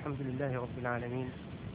الحمد لله رب العالمين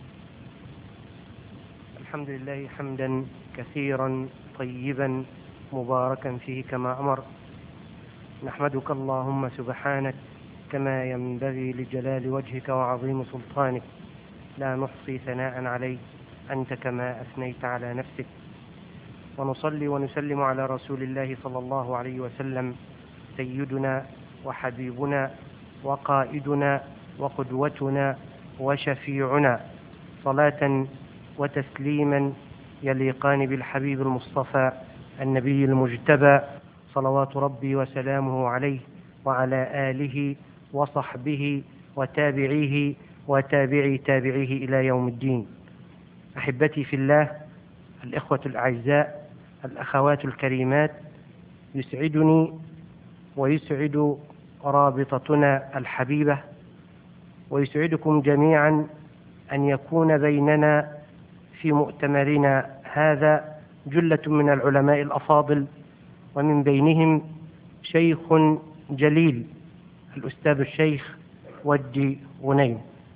الحمد لله حمدا كثيرا طيبا مباركا فيه كما أمر نحمدك اللهم سبحانك كما ينبغي لجلال وجهك وعظيم سلطانك لا نحصي ثناء عليك أنت كما أثنيت على نفسك ونصلي ونسلم على رسول الله صلى الله عليه وسلم سيدنا وحبيبنا وقائدنا وقدوتنا وشفيعنا صلاة وتسليما يليقان بالحبيب المصطفى النبي المجتبى صلوات ربي وسلامه عليه وعلى آله وصحبه وتابعيه وتابعي تابعيه إلى يوم الدين أحبتي في الله الإخوة الأعزاء الأخوات الكريمات يسعدني ويسعد رابطتنا الحبيبة ويسعدكم جميعا أن يكون بيننا في مؤتمرنا هذا جلة من العلماء الأفاضل ومن بينهم شيخ جليل الأستاذ الشيخ ودي غنيم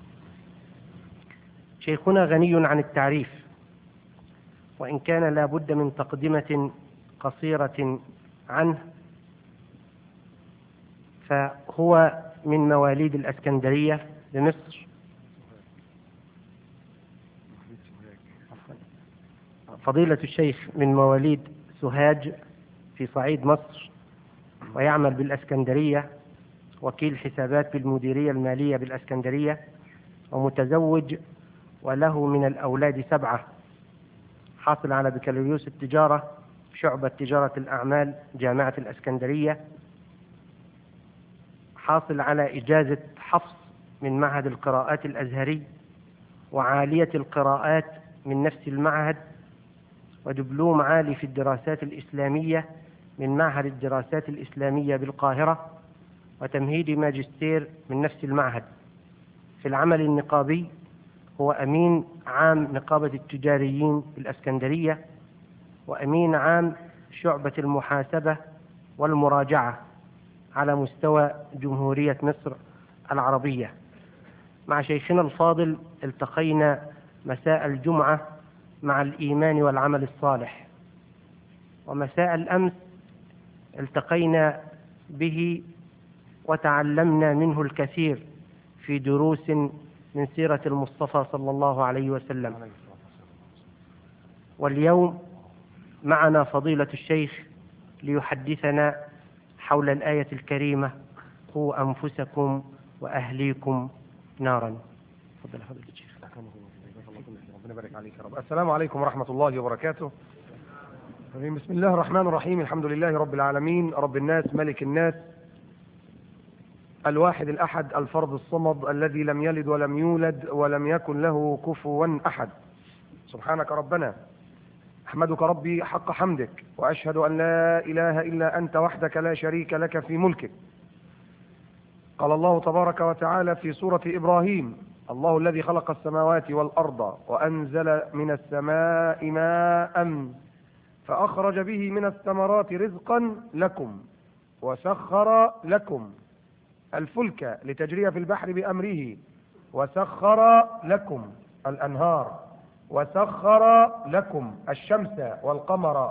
شيخنا غني عن التعريف وإن كان لا بد من تقدمة قصيرة عنه فهو من مواليد الأسكندرية بمصر فضيلة الشيخ من مواليد سوهاج في صعيد مصر ويعمل بالأسكندرية وكيل حسابات بالمديرية المالية بالأسكندرية ومتزوج وله من الأولاد سبعة حاصل على بكالوريوس التجارة شعبة تجارة الأعمال جامعة الأسكندرية حاصل على إجازة حفص من معهد القراءات الأزهري وعالية القراءات من نفس المعهد ودبلوم عالي في الدراسات الإسلامية من معهد الدراسات الإسلامية بالقاهرة وتمهيد ماجستير من نفس المعهد في العمل النقابي هو أمين عام نقابة التجاريين بالأسكندرية وأمين عام شعبة المحاسبة والمراجعة على مستوى جمهورية مصر العربية مع شيخنا الفاضل التقينا مساء الجمعة مع الإيمان والعمل الصالح ومساء الأمس التقينا به وتعلمنا منه الكثير في دروس من سيرة المصطفى صلى الله عليه وسلم واليوم معنا فضيلة الشيخ ليحدثنا حول الآية الكريمة قوا أنفسكم وأهليكم نارا تفضل فضيلة الشيخ ربنا يبارك عليك يا رب السلام عليكم ورحمة الله وبركاته بسم الله الرحمن الرحيم الحمد لله رب العالمين رب الناس ملك الناس الواحد الأحد الفرد الصمد الذي لم يلد ولم يولد ولم يكن له كفوا أحد سبحانك ربنا أحمدك ربي حق حمدك وأشهد أن لا إله إلا أنت وحدك لا شريك لك في ملكك قال الله تبارك وتعالى في سورة إبراهيم الله الذي خلق السماوات والأرض وأنزل من السماء ماء فأخرج به من الثمرات رزقا لكم وسخر لكم الفلك لتجري في البحر بأمره وسخر لكم الأنهار وسخر لكم الشمس والقمر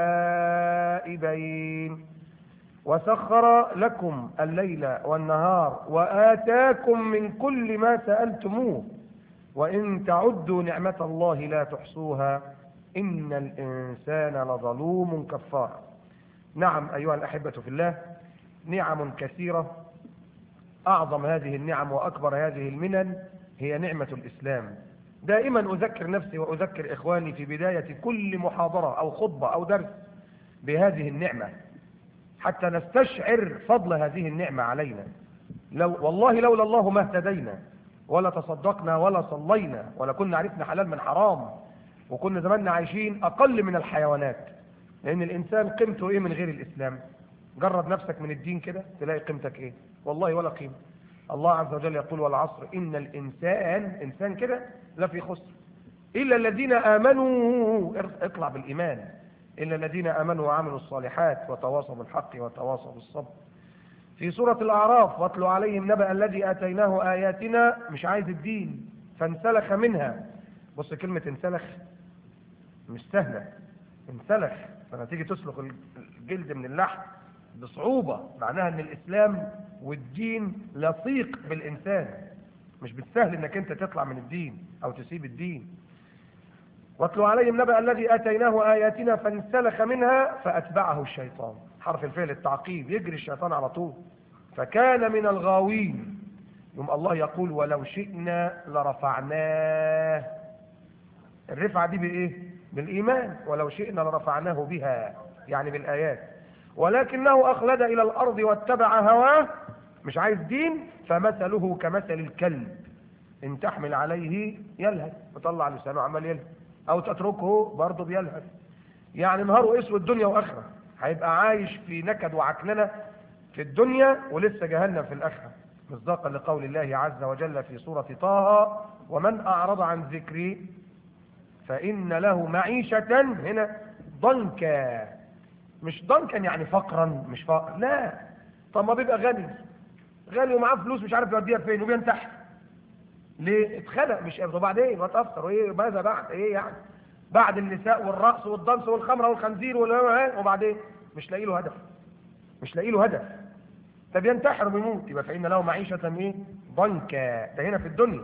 دائبين وسخر لكم الليل والنهار وآتاكم من كل ما سألتموه وإن تعدوا نعمة الله لا تحصوها إن الإنسان لظلوم كفار نعم أيها الأحبة في الله نعم كثيرة أعظم هذه النعم وأكبر هذه المنن هي نعمة الإسلام دائما أذكر نفسي وأذكر إخواني في بداية كل محاضرة أو خطبة أو درس بهذه النعمة حتى نستشعر فضل هذه النعمة علينا لو والله لولا الله ما اهتدينا ولا تصدقنا ولا صلينا ولا كنا عرفنا حلال من حرام وكنا زماننا عايشين أقل من الحيوانات لأن الإنسان قيمته إيه من غير الإسلام جرب نفسك من الدين كده تلاقي قيمتك إيه والله ولا قيمة الله عز وجل يقول والعصر إن الإنسان إنسان كده لفي خسر إلا الذين آمنوا اطلع بالإيمان إلا الذين آمنوا وعملوا الصالحات وتواصوا بالحق وتواصوا بالصبر في سورة الأعراف واتلو عليهم نبأ الذي آتيناه آياتنا مش عايز الدين فانسلخ منها بص كلمة انسلخ مش سهلة انسلخ فلما تيجي تسلخ الجلد من اللحم بصعوبة معناها ان الاسلام والدين لصيق بالانسان مش بالسهل انك انت تطلع من الدين او تسيب الدين واتلو عليهم نبأ الذي اتيناه اياتنا فانسلخ منها فاتبعه الشيطان حرف الفعل التعقيب يجري الشيطان على طول فكان من الغاوين يوم الله يقول ولو شئنا لرفعناه الرفعة دي بايه بالايمان ولو شئنا لرفعناه بها يعني بالايات ولكنه اخلد الى الارض واتبع هواه مش عايز دين فمثله كمثل الكلب ان تحمل عليه يلهث وطلع لسانه عمال يلهث او تتركه برضه بيلهث يعني نهاره اسود دنيا واخره هيبقى عايش في نكد وعكننه في الدنيا ولسه جهنم في الاخره مصداقا لقول الله عز وجل في سوره طه ومن اعرض عن ذكري فان له معيشه هنا ضنكا مش ضنكا يعني فقرا مش فقر لا طب ما بيبقى غني غني ومعاه فلوس مش عارف يوديها فين وبينتحر ليه اتخلق مش وبعدين وتأثر وايه ماذا بعد ايه يعني بعد النساء والرقص والضنس والخمره والخنزير وال- وبعدين مش لاقي له هدف مش لاقي له هدف طب ينتحر ويموت يبقى فإن له معيشة ايه ضنكا ده هنا في الدنيا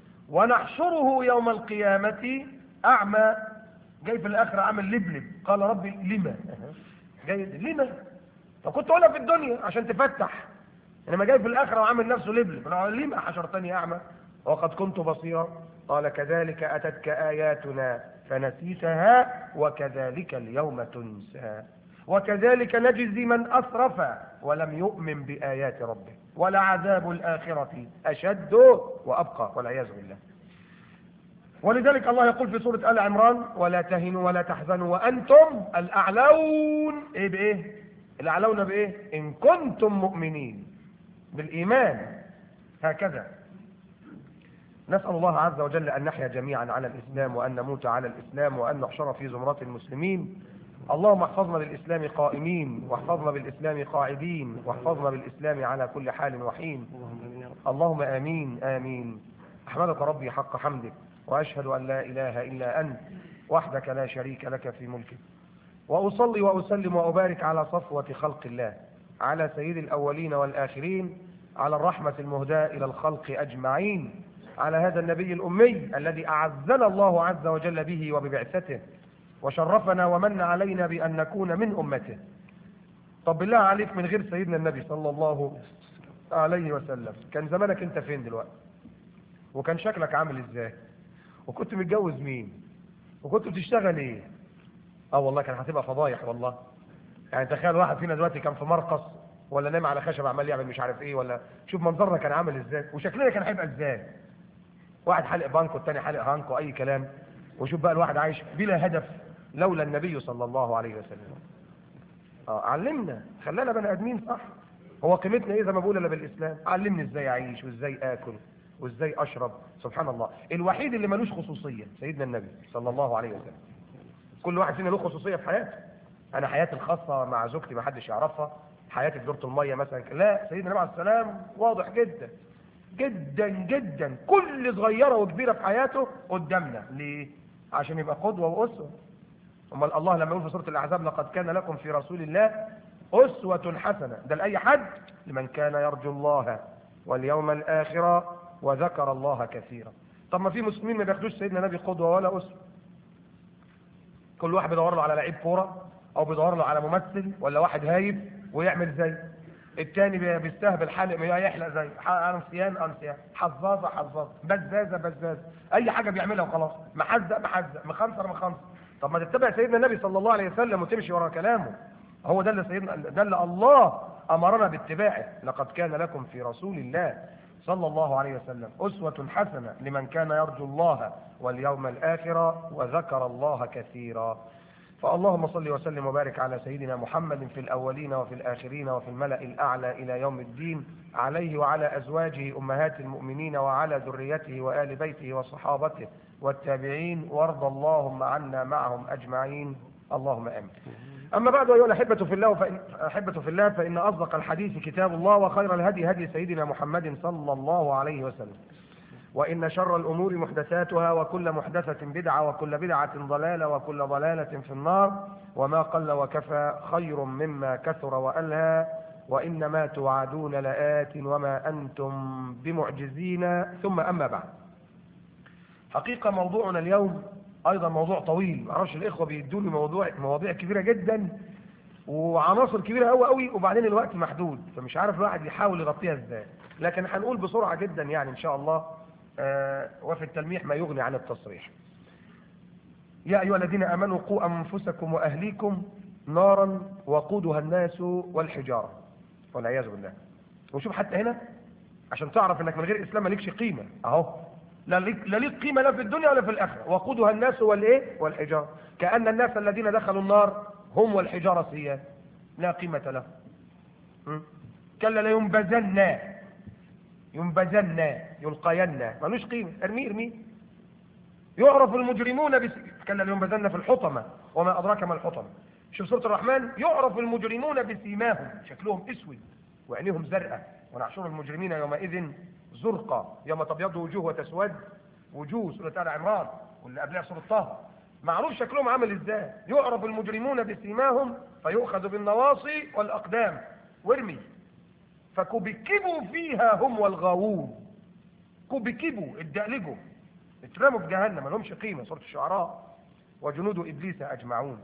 ونحشره يوم القيامة أعمى جاي في الآخرة عامل لبلب قال ربي لما جاي لما فكنت أقولها في الدنيا عشان تفتح انما جاي في الاخره وعامل نفسه لبلب لما حشرتني اعمى وقد كنت بصيرا قال كذلك اتتك اياتنا فنسيتها وكذلك اليوم تنسى وكذلك نجزي من اسرف ولم يؤمن بايات ربه ولعذاب الاخره اشد وابقى والعياذ بالله ولذلك الله يقول في سورة آل عمران ولا تهنوا ولا تحزنوا وأنتم الأعلون إيه بإيه الأعلون بإيه إن كنتم مؤمنين بالإيمان هكذا نسأل الله عز وجل أن نحيا جميعا على الإسلام وأن نموت على الإسلام وأن نحشر في زمرات المسلمين اللهم احفظنا بالإسلام قائمين واحفظنا بالإسلام قاعدين واحفظنا بالإسلام على كل حال وحين اللهم امين يا رب اللهم آمين آمين أحمدك ربي حق حمدك وأشهد أن لا إله إلا أنت وحدك لا شريك لك في ملكك وأصلي وأسلم وأبارك على صفوة خلق الله على سيد الأولين والآخرين على الرحمة المهداة إلى الخلق أجمعين على هذا النبي الأمي الذي أعزنا الله عز وجل به وببعثته وشرفنا ومن علينا بأن نكون من أمته طب بالله عليك من غير سيدنا النبي صلى الله عليه وسلم كان زمانك انت فين دلوقتي وكان شكلك عامل ازاي وكنت متجوز مين وكنت بتشتغل ايه اه والله كان هتبقى فضايح والله يعني تخيل واحد فينا دلوقتي كان في مرقص ولا نام على خشب عمال يعمل مش عارف ايه ولا شوف منظرنا كان عامل ازاي وشكلنا كان هيبقى ازاي واحد حالق بانكو والتاني حالق هانكو اي كلام وشوف بقى الواحد عايش بلا هدف لولا النبي صلى الله عليه وسلم اه علمنا خلانا بني ادمين صح هو قيمتنا ايه زي ما بقول الا بالاسلام علمني ازاي اعيش وازاي اكل وازاي اشرب سبحان الله الوحيد اللي ملوش خصوصيه سيدنا النبي صلى الله عليه وسلم كل واحد فينا له خصوصيه في حياته انا حياتي الخاصه مع زوجتي ما حدش يعرفها حياتي في دورة الميه مثلا لا سيدنا النبي عليه السلام واضح جدا جدا جدا كل صغيره وكبيره في حياته قدامنا ليه عشان يبقى قدوه واسوه امال الله لما يقول في سوره الاحزاب لقد كان لكم في رسول الله اسوه حسنه ده لاي حد لمن كان يرجو الله واليوم الاخر وذكر الله كثيرا طب ما في مسلمين ما بياخدوش سيدنا النبي قدوه ولا اسوه كل واحد بيدور له على لعيب كوره او بيدور له على ممثل ولا واحد هايب ويعمل زي التاني بي- بيستهبل حالق يحلق زي ح- انسيان انسيان حظاظه حظاظه بزازه بزازه اي حاجه بيعملها وخلاص محزق محزق مخنصر مخنصر طب ما تتبع سيدنا النبي صلى الله عليه وسلم وتمشي ورا كلامه هو ده اللي سيدنا ده اللي الله امرنا باتباعه لقد كان لكم في رسول الله صلى الله عليه وسلم أسوة حسنة لمن كان يرجو الله واليوم الآخر وذكر الله كثيرا فاللهم صل وسلم وبارك على سيدنا محمد في الأولين وفي الآخرين وفي الملأ الأعلى إلى يوم الدين عليه وعلى أزواجه أمهات المؤمنين وعلى ذريته وآل بيته وصحابته والتابعين وارض اللهم عنا معهم أجمعين اللهم آمين أما بعد أيها الأحبة في الله فإن أحبة في الله فإن أصدق الحديث كتاب الله وخير الهدي هدي سيدنا محمد صلى الله عليه وسلم وإن شر الأمور محدثاتها وكل محدثة بدعة وكل بدعة ضلالة وكل ضلالة في النار وما قل وكفى خير مما كثر وألهى وإنما توعدون لآت وما أنتم بمعجزين ثم أما بعد حقيقة موضوعنا اليوم أيضا موضوع طويل معرفش الإخوة بيدوني موضوع مواضيع كبيرة جدا وعناصر كبيرة قوي قوي وبعدين الوقت محدود فمش عارف الواحد يحاول يغطيها ازاي لكن هنقول بسرعة جدا يعني إن شاء الله آه وفي التلميح ما يغني عن التصريح يا أيها الذين آمنوا قوا أنفسكم وأهليكم نارا وقودها الناس والحجارة والعياذ بالله وشوف حتى هنا عشان تعرف انك من غير اسلام مالكش قيمه اهو لا ليك لا ليك قيمه لا في الدنيا ولا في الاخره وقودها الناس والايه والحجاره كان الناس الذين دخلوا النار هم والحجاره سيان لا قيمه لهم م? كلا لينبذن ينبذن يلقين ملوش قيمه ارميه ارميه يعرف المجرمون بس كلا لينبذن في الحطمه وما ادراك ما الحطمه شوف سوره الرحمن يعرف المجرمون بسيماهم شكلهم اسود وعينيهم زرقاء ونحشر المجرمين يومئذ زرقا يوم تبيض وجوه وتسود وجوه سورة آل عمران واللي قبلها سورة طه معروف شكلهم عامل ازاي يعرف المجرمون بسيماهم فيؤخذ بالنواصي والأقدام وارمي فكبكبوا فيها هم والغاوون كبكبوا اتدقلجوا اترموا في جهنم ما لهمش قيمة سورة الشعراء وجنود إبليس أجمعون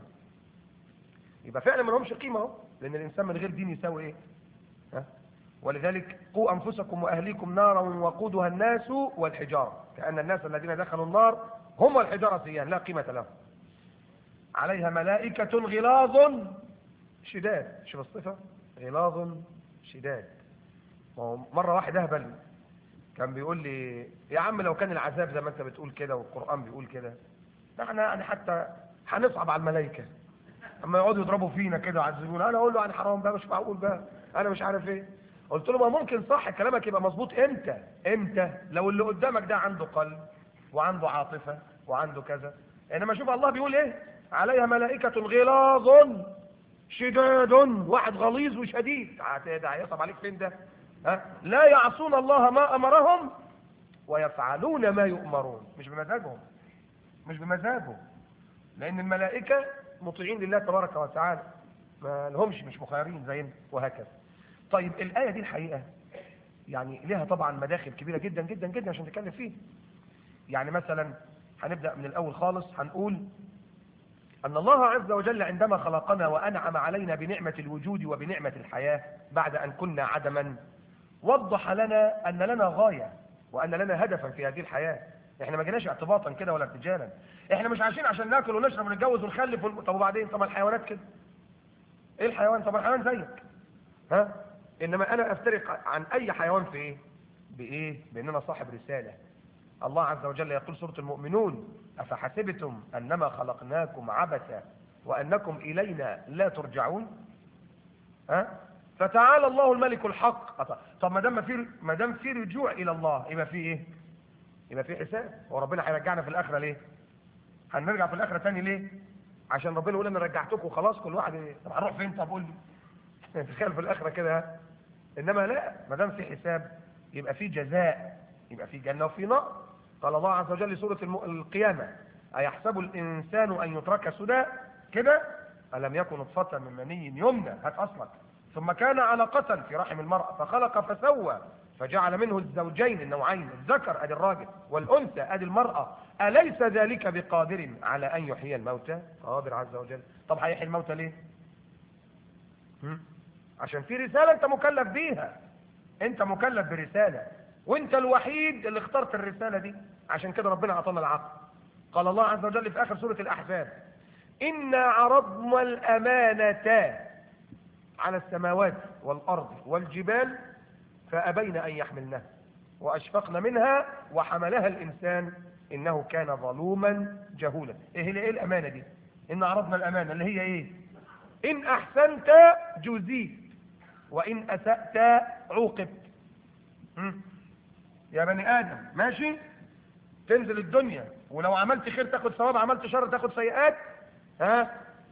يبقى فعلا ما لهمش قيمة اهو لأن الإنسان من غير دين يساوي إيه؟ ها؟ ولذلك قوا أنفسكم وأهليكم نارا وقودها الناس والحجارة كأن الناس الذين دخلوا النار هم والحجارة سيان لا قيمة لهم عليها ملائكة غلاظ شداد شوف الصفة غلاظ شداد مرة واحد أهبل كان بيقول لي يا عم لو كان العذاب زي ما انت بتقول كده والقرآن بيقول كده احنا يعني حتى هنصعب على الملائكة اما يقعدوا يضربوا فينا كده ويعذبونا انا اقول له يعني حرام بقى مش معقول بقى انا مش عارف ايه قلت له ما ممكن صح كلامك يبقى مظبوط امتى امتى لو اللي قدامك ده عنده قلب وعنده عاطفة وعنده كذا انما شوف الله بيقول ايه عليها ملائكة غلاظ شداد واحد غليظ وشديد ده هيصعب عليك فين ده ها لا يعصون الله ما امرهم ويفعلون ما يؤمرون مش بمزاجهم مش بمزاجهم لان الملائكة مطيعين لله تبارك وتعالى ما لهمش مش مخيرين زينا وهكذا طيب الآية دي الحقيقة يعني لها طبعا مداخل كبيرة جدا جدا جدا عشان نتكلم فيه يعني مثلا هنبدأ من الأول خالص هنقول أن الله عز وجل عندما خلقنا وأنعم علينا بنعمة الوجود وبنعمة الحياة بعد أن كنا عدما وضح لنا أن لنا غاية وأن لنا هدفا في هذه الحياة احنا ما جيناش اعتباطا كده ولا ارتجالا احنا مش عايشين عشان ناكل ونشرب ونتجوز ونخلف ون... طب وبعدين طب الحيوانات كده ايه الحيوان طب الحيوان زيك ها انما انا افترق عن اي حيوان في ايه بايه بان انا صاحب رسالة الله عز وجل يقول سورة المؤمنون افحسبتم انما خلقناكم عبثا وانكم الينا لا ترجعون ها فتعالى الله الملك الحق طب ما دام في ما دام في رجوع الى الله يبقى في ايه يبقى في حساب وربنا هيرجعنا في الاخره ليه هنرجع في الاخره تاني ليه عشان ربنا يقول انا رجعتكم خلاص كل واحد طب هنروح فين طب قول لي تخيل في الاخره كده انما لا ما دام في حساب يبقى في جزاء يبقى في جنه وفي نار قال الله عز وجل سوره الم... القيامه ايحسب الانسان ان يترك سدى كده الم يكن نطفه من مني يمنى هات اصلك ثم كان علقه في رحم المراه فخلق فسوى فجعل منه الزوجين النوعين الذكر ادي الراجل والانثى ادي المراه اليس ذلك بقادر على ان يحيي الموتى قادر عز وجل طب هيحيي الموتى ليه هم؟ عشان في رسالة انت مكلف بيها انت مكلف برسالة وانت الوحيد اللي اخترت الرسالة دي عشان كده ربنا اعطانا العقل قال الله عز وجل في اخر سورة الاحزاب انا عرضنا الامانة على السماوات والارض والجبال فابين ان يحملنها واشفقن منها وحملها الانسان انه كان ظلوما جهولا ايه ايه الامانة دي ان عرضنا الامانة اللي هي ايه ان احسنت جزيت وإن أسأت عوقبت يا بني آدم ماشي تنزل الدنيا ولو عملت خير تاخد ثواب عملت شر تاخد سيئات ها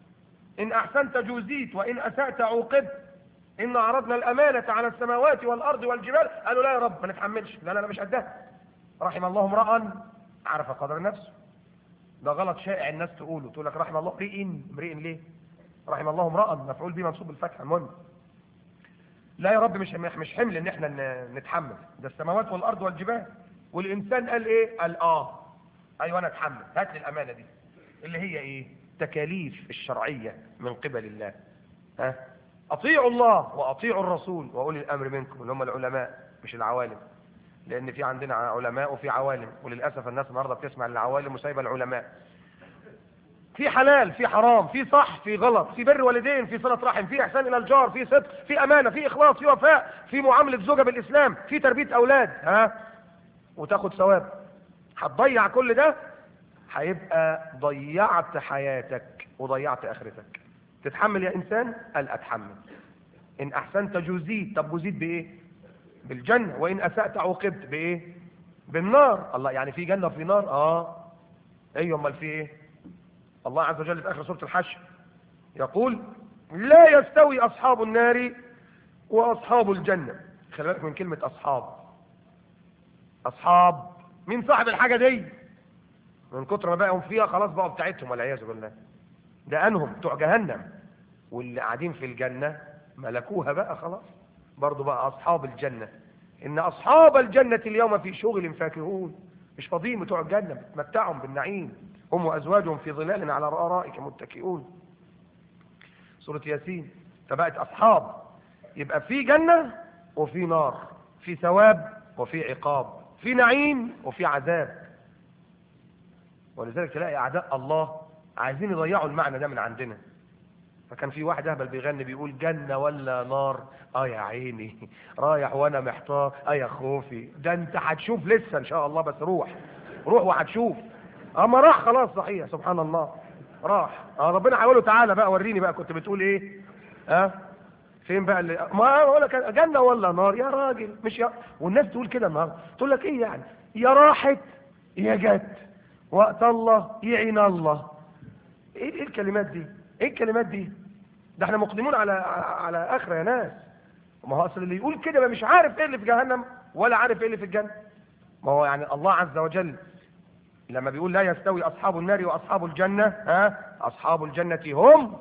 إن أحسنت جوزيت وإن أسأت عوقبت إن عرضنا الأمانة على السماوات والأرض والجبال قالوا لا يا رب ما نتحملش لا لا لا مش قدها رحم الله امرأ عرف قدر نفسه ده غلط شائع الناس تقوله تقول لك رحم الله امرئ امرئ ليه رحم الله امرأ مفعول به منصوب بالفتح المهم لا يا رب مش مش حمل ان احنا ن- نتحمل ده السماوات والارض والجبال والانسان قال ايه قال اه ايوه انا اتحمل هات لي الامانه دي اللي هي ايه تكاليف الشرعيه من قبل الله ها اطيعوا الله واطيعوا الرسول واولي الامر منكم اللي هم العلماء مش العوالم لان في عندنا علماء وفي عوالم وللاسف الناس النهارده بتسمع للعوالم وسايبه العلماء في حلال في حرام في صح في غلط في بر والدين في صلة رحم في إحسان إلى الجار في صدق في أمانة في إخلاص في وفاء في معاملة زوجة بالإسلام في تربية أولاد ها وتاخد ثواب هتضيع كل ده هيبقى ضيعت حياتك وضيعت آخرتك تتحمل يا إنسان قال أتحمل إن أحسنت جزيت طب جزيت بإيه بالجنة وإن أسأت عوقبت بإيه بالنار الله يعني في جنة وفي نار آه أيوة أمال في إيه الله عز وجل في آخر سورة الحشر يقول لا يستوي أصحاب النار وأصحاب الجنة خلي بالك من كلمة أصحاب أصحاب مين صاحب الحاجة دي من كتر ما بقوا فيها خلاص بقوا بتاعتهم والعياذ بالله ده أنهم بتوع جهنم واللي قاعدين في الجنة ملكوها بقى خلاص برضو بقى أصحاب الجنة إن أصحاب الجنة اليوم في شغل فاكهون مش فاضيين بتوع الجنة بتمتعهم بالنعيم هم وأزواجهم في ظلال على الأرائك متكئون سورة ياسين فبقت أصحاب يبقى في جنة وفي نار في ثواب وفي عقاب في نعيم وفي عذاب ولذلك تلاقي أعداء الله عايزين يضيعوا المعنى ده من عندنا فكان في واحد اهبل بيغني بيقول جنة ولا نار اه يا عيني رايح وانا محتار اه يا خوفي ده انت هتشوف لسه ان شاء الله بس روح روح وهتشوف اما راح خلاص صحيح سبحان الله راح اه ربنا هيقول له تعالى بقى وريني بقى كنت بتقول ايه ها أه؟ فين بقى اللي ما اقول لك جنه ولا نار يا راجل مش يا والناس تقول كده النهارده تقول لك ايه يعني يا راحت يا جت وقت الله يعين الله ايه ايه الكلمات دي ايه الكلمات دي ده احنا مقدمون على على اخره يا ناس ما هو اصل اللي يقول كده ما مش عارف ايه اللي في جهنم ولا عارف ايه اللي في الجنه ما هو يعني الله عز وجل لما بيقول لا يستوي أصحاب النار وأصحاب الجنة ها أصحاب الجنة هم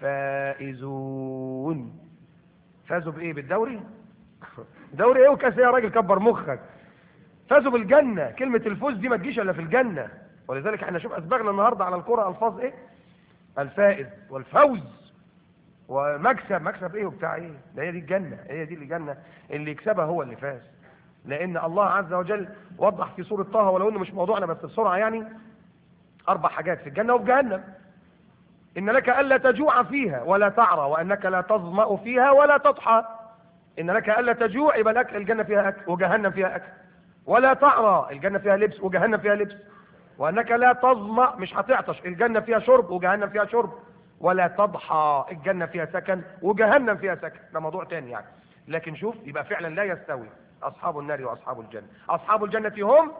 الفائزون فازوا بإيه بالدوري دوري إيه وكاس إيه يا راجل كبر مخك فازوا بالجنة كلمة الفوز دي ما تجيش إلا في الجنة ولذلك احنا شوف أسبغنا النهاردة على الكرة ألفاظ إيه الفائز والفوز ومكسب مكسب إيه وبتاع إيه ده هي دي الجنة هي دي الجنة اللي يكسبها هو اللي فاز لأن الله عز وجل وضح في سورة طه ولو إنه مش موضوعنا بس بسرعة يعني أربع حاجات في الجنة وفي جهنم إن لك ألا تجوع فيها ولا تعرى وأنك لا تظمأ فيها ولا تضحى إن لك ألا تجوع يبقى الأكل الجنة فيها أكل وجهنم فيها أكل ولا تعرى الجنة فيها لبس وجهنم فيها لبس وأنك لا تظمأ مش هتعطش الجنة فيها شرب وجهنم فيها شرب ولا تضحى الجنة فيها سكن وجهنم فيها سكن ده موضوع تاني يعني لكن شوف يبقى فعلا لا يستوي أصحاب النار وأصحاب الجنة أصحاب الجنة هم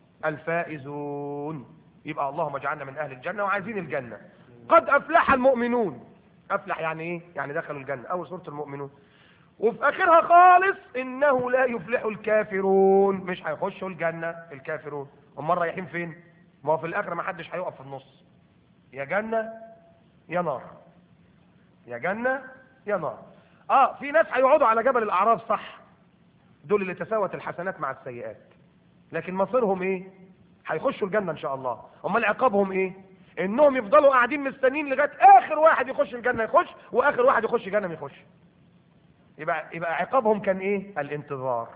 الفائزون يبقى اللهم اجعلنا من أهل الجنة وعايزين الجنة قد أفلح المؤمنون أفلح يعني إيه؟ يعني دخلوا الجنة أول سورة المؤمنون وفي آخرها خالص إنه لا يفلح الكافرون مش هيخشوا الجنة الكافرون هم رايحين فين؟ ما هو في الآخرة ما حدش هيقف في النص يا جنة يا نار يا جنة يا نار اه في ناس هيقعدوا على جبل الأعراف صح دول اللي تساوت الحسنات مع السيئات لكن مصيرهم ايه هيخشوا الجنة ان شاء الله امال عقابهم ايه انهم يفضلوا قاعدين مستنيين لغايه اخر واحد يخش الجنة يخش واخر واحد يخش جهنم يخش يبقى يبقى عقابهم كان ايه الانتظار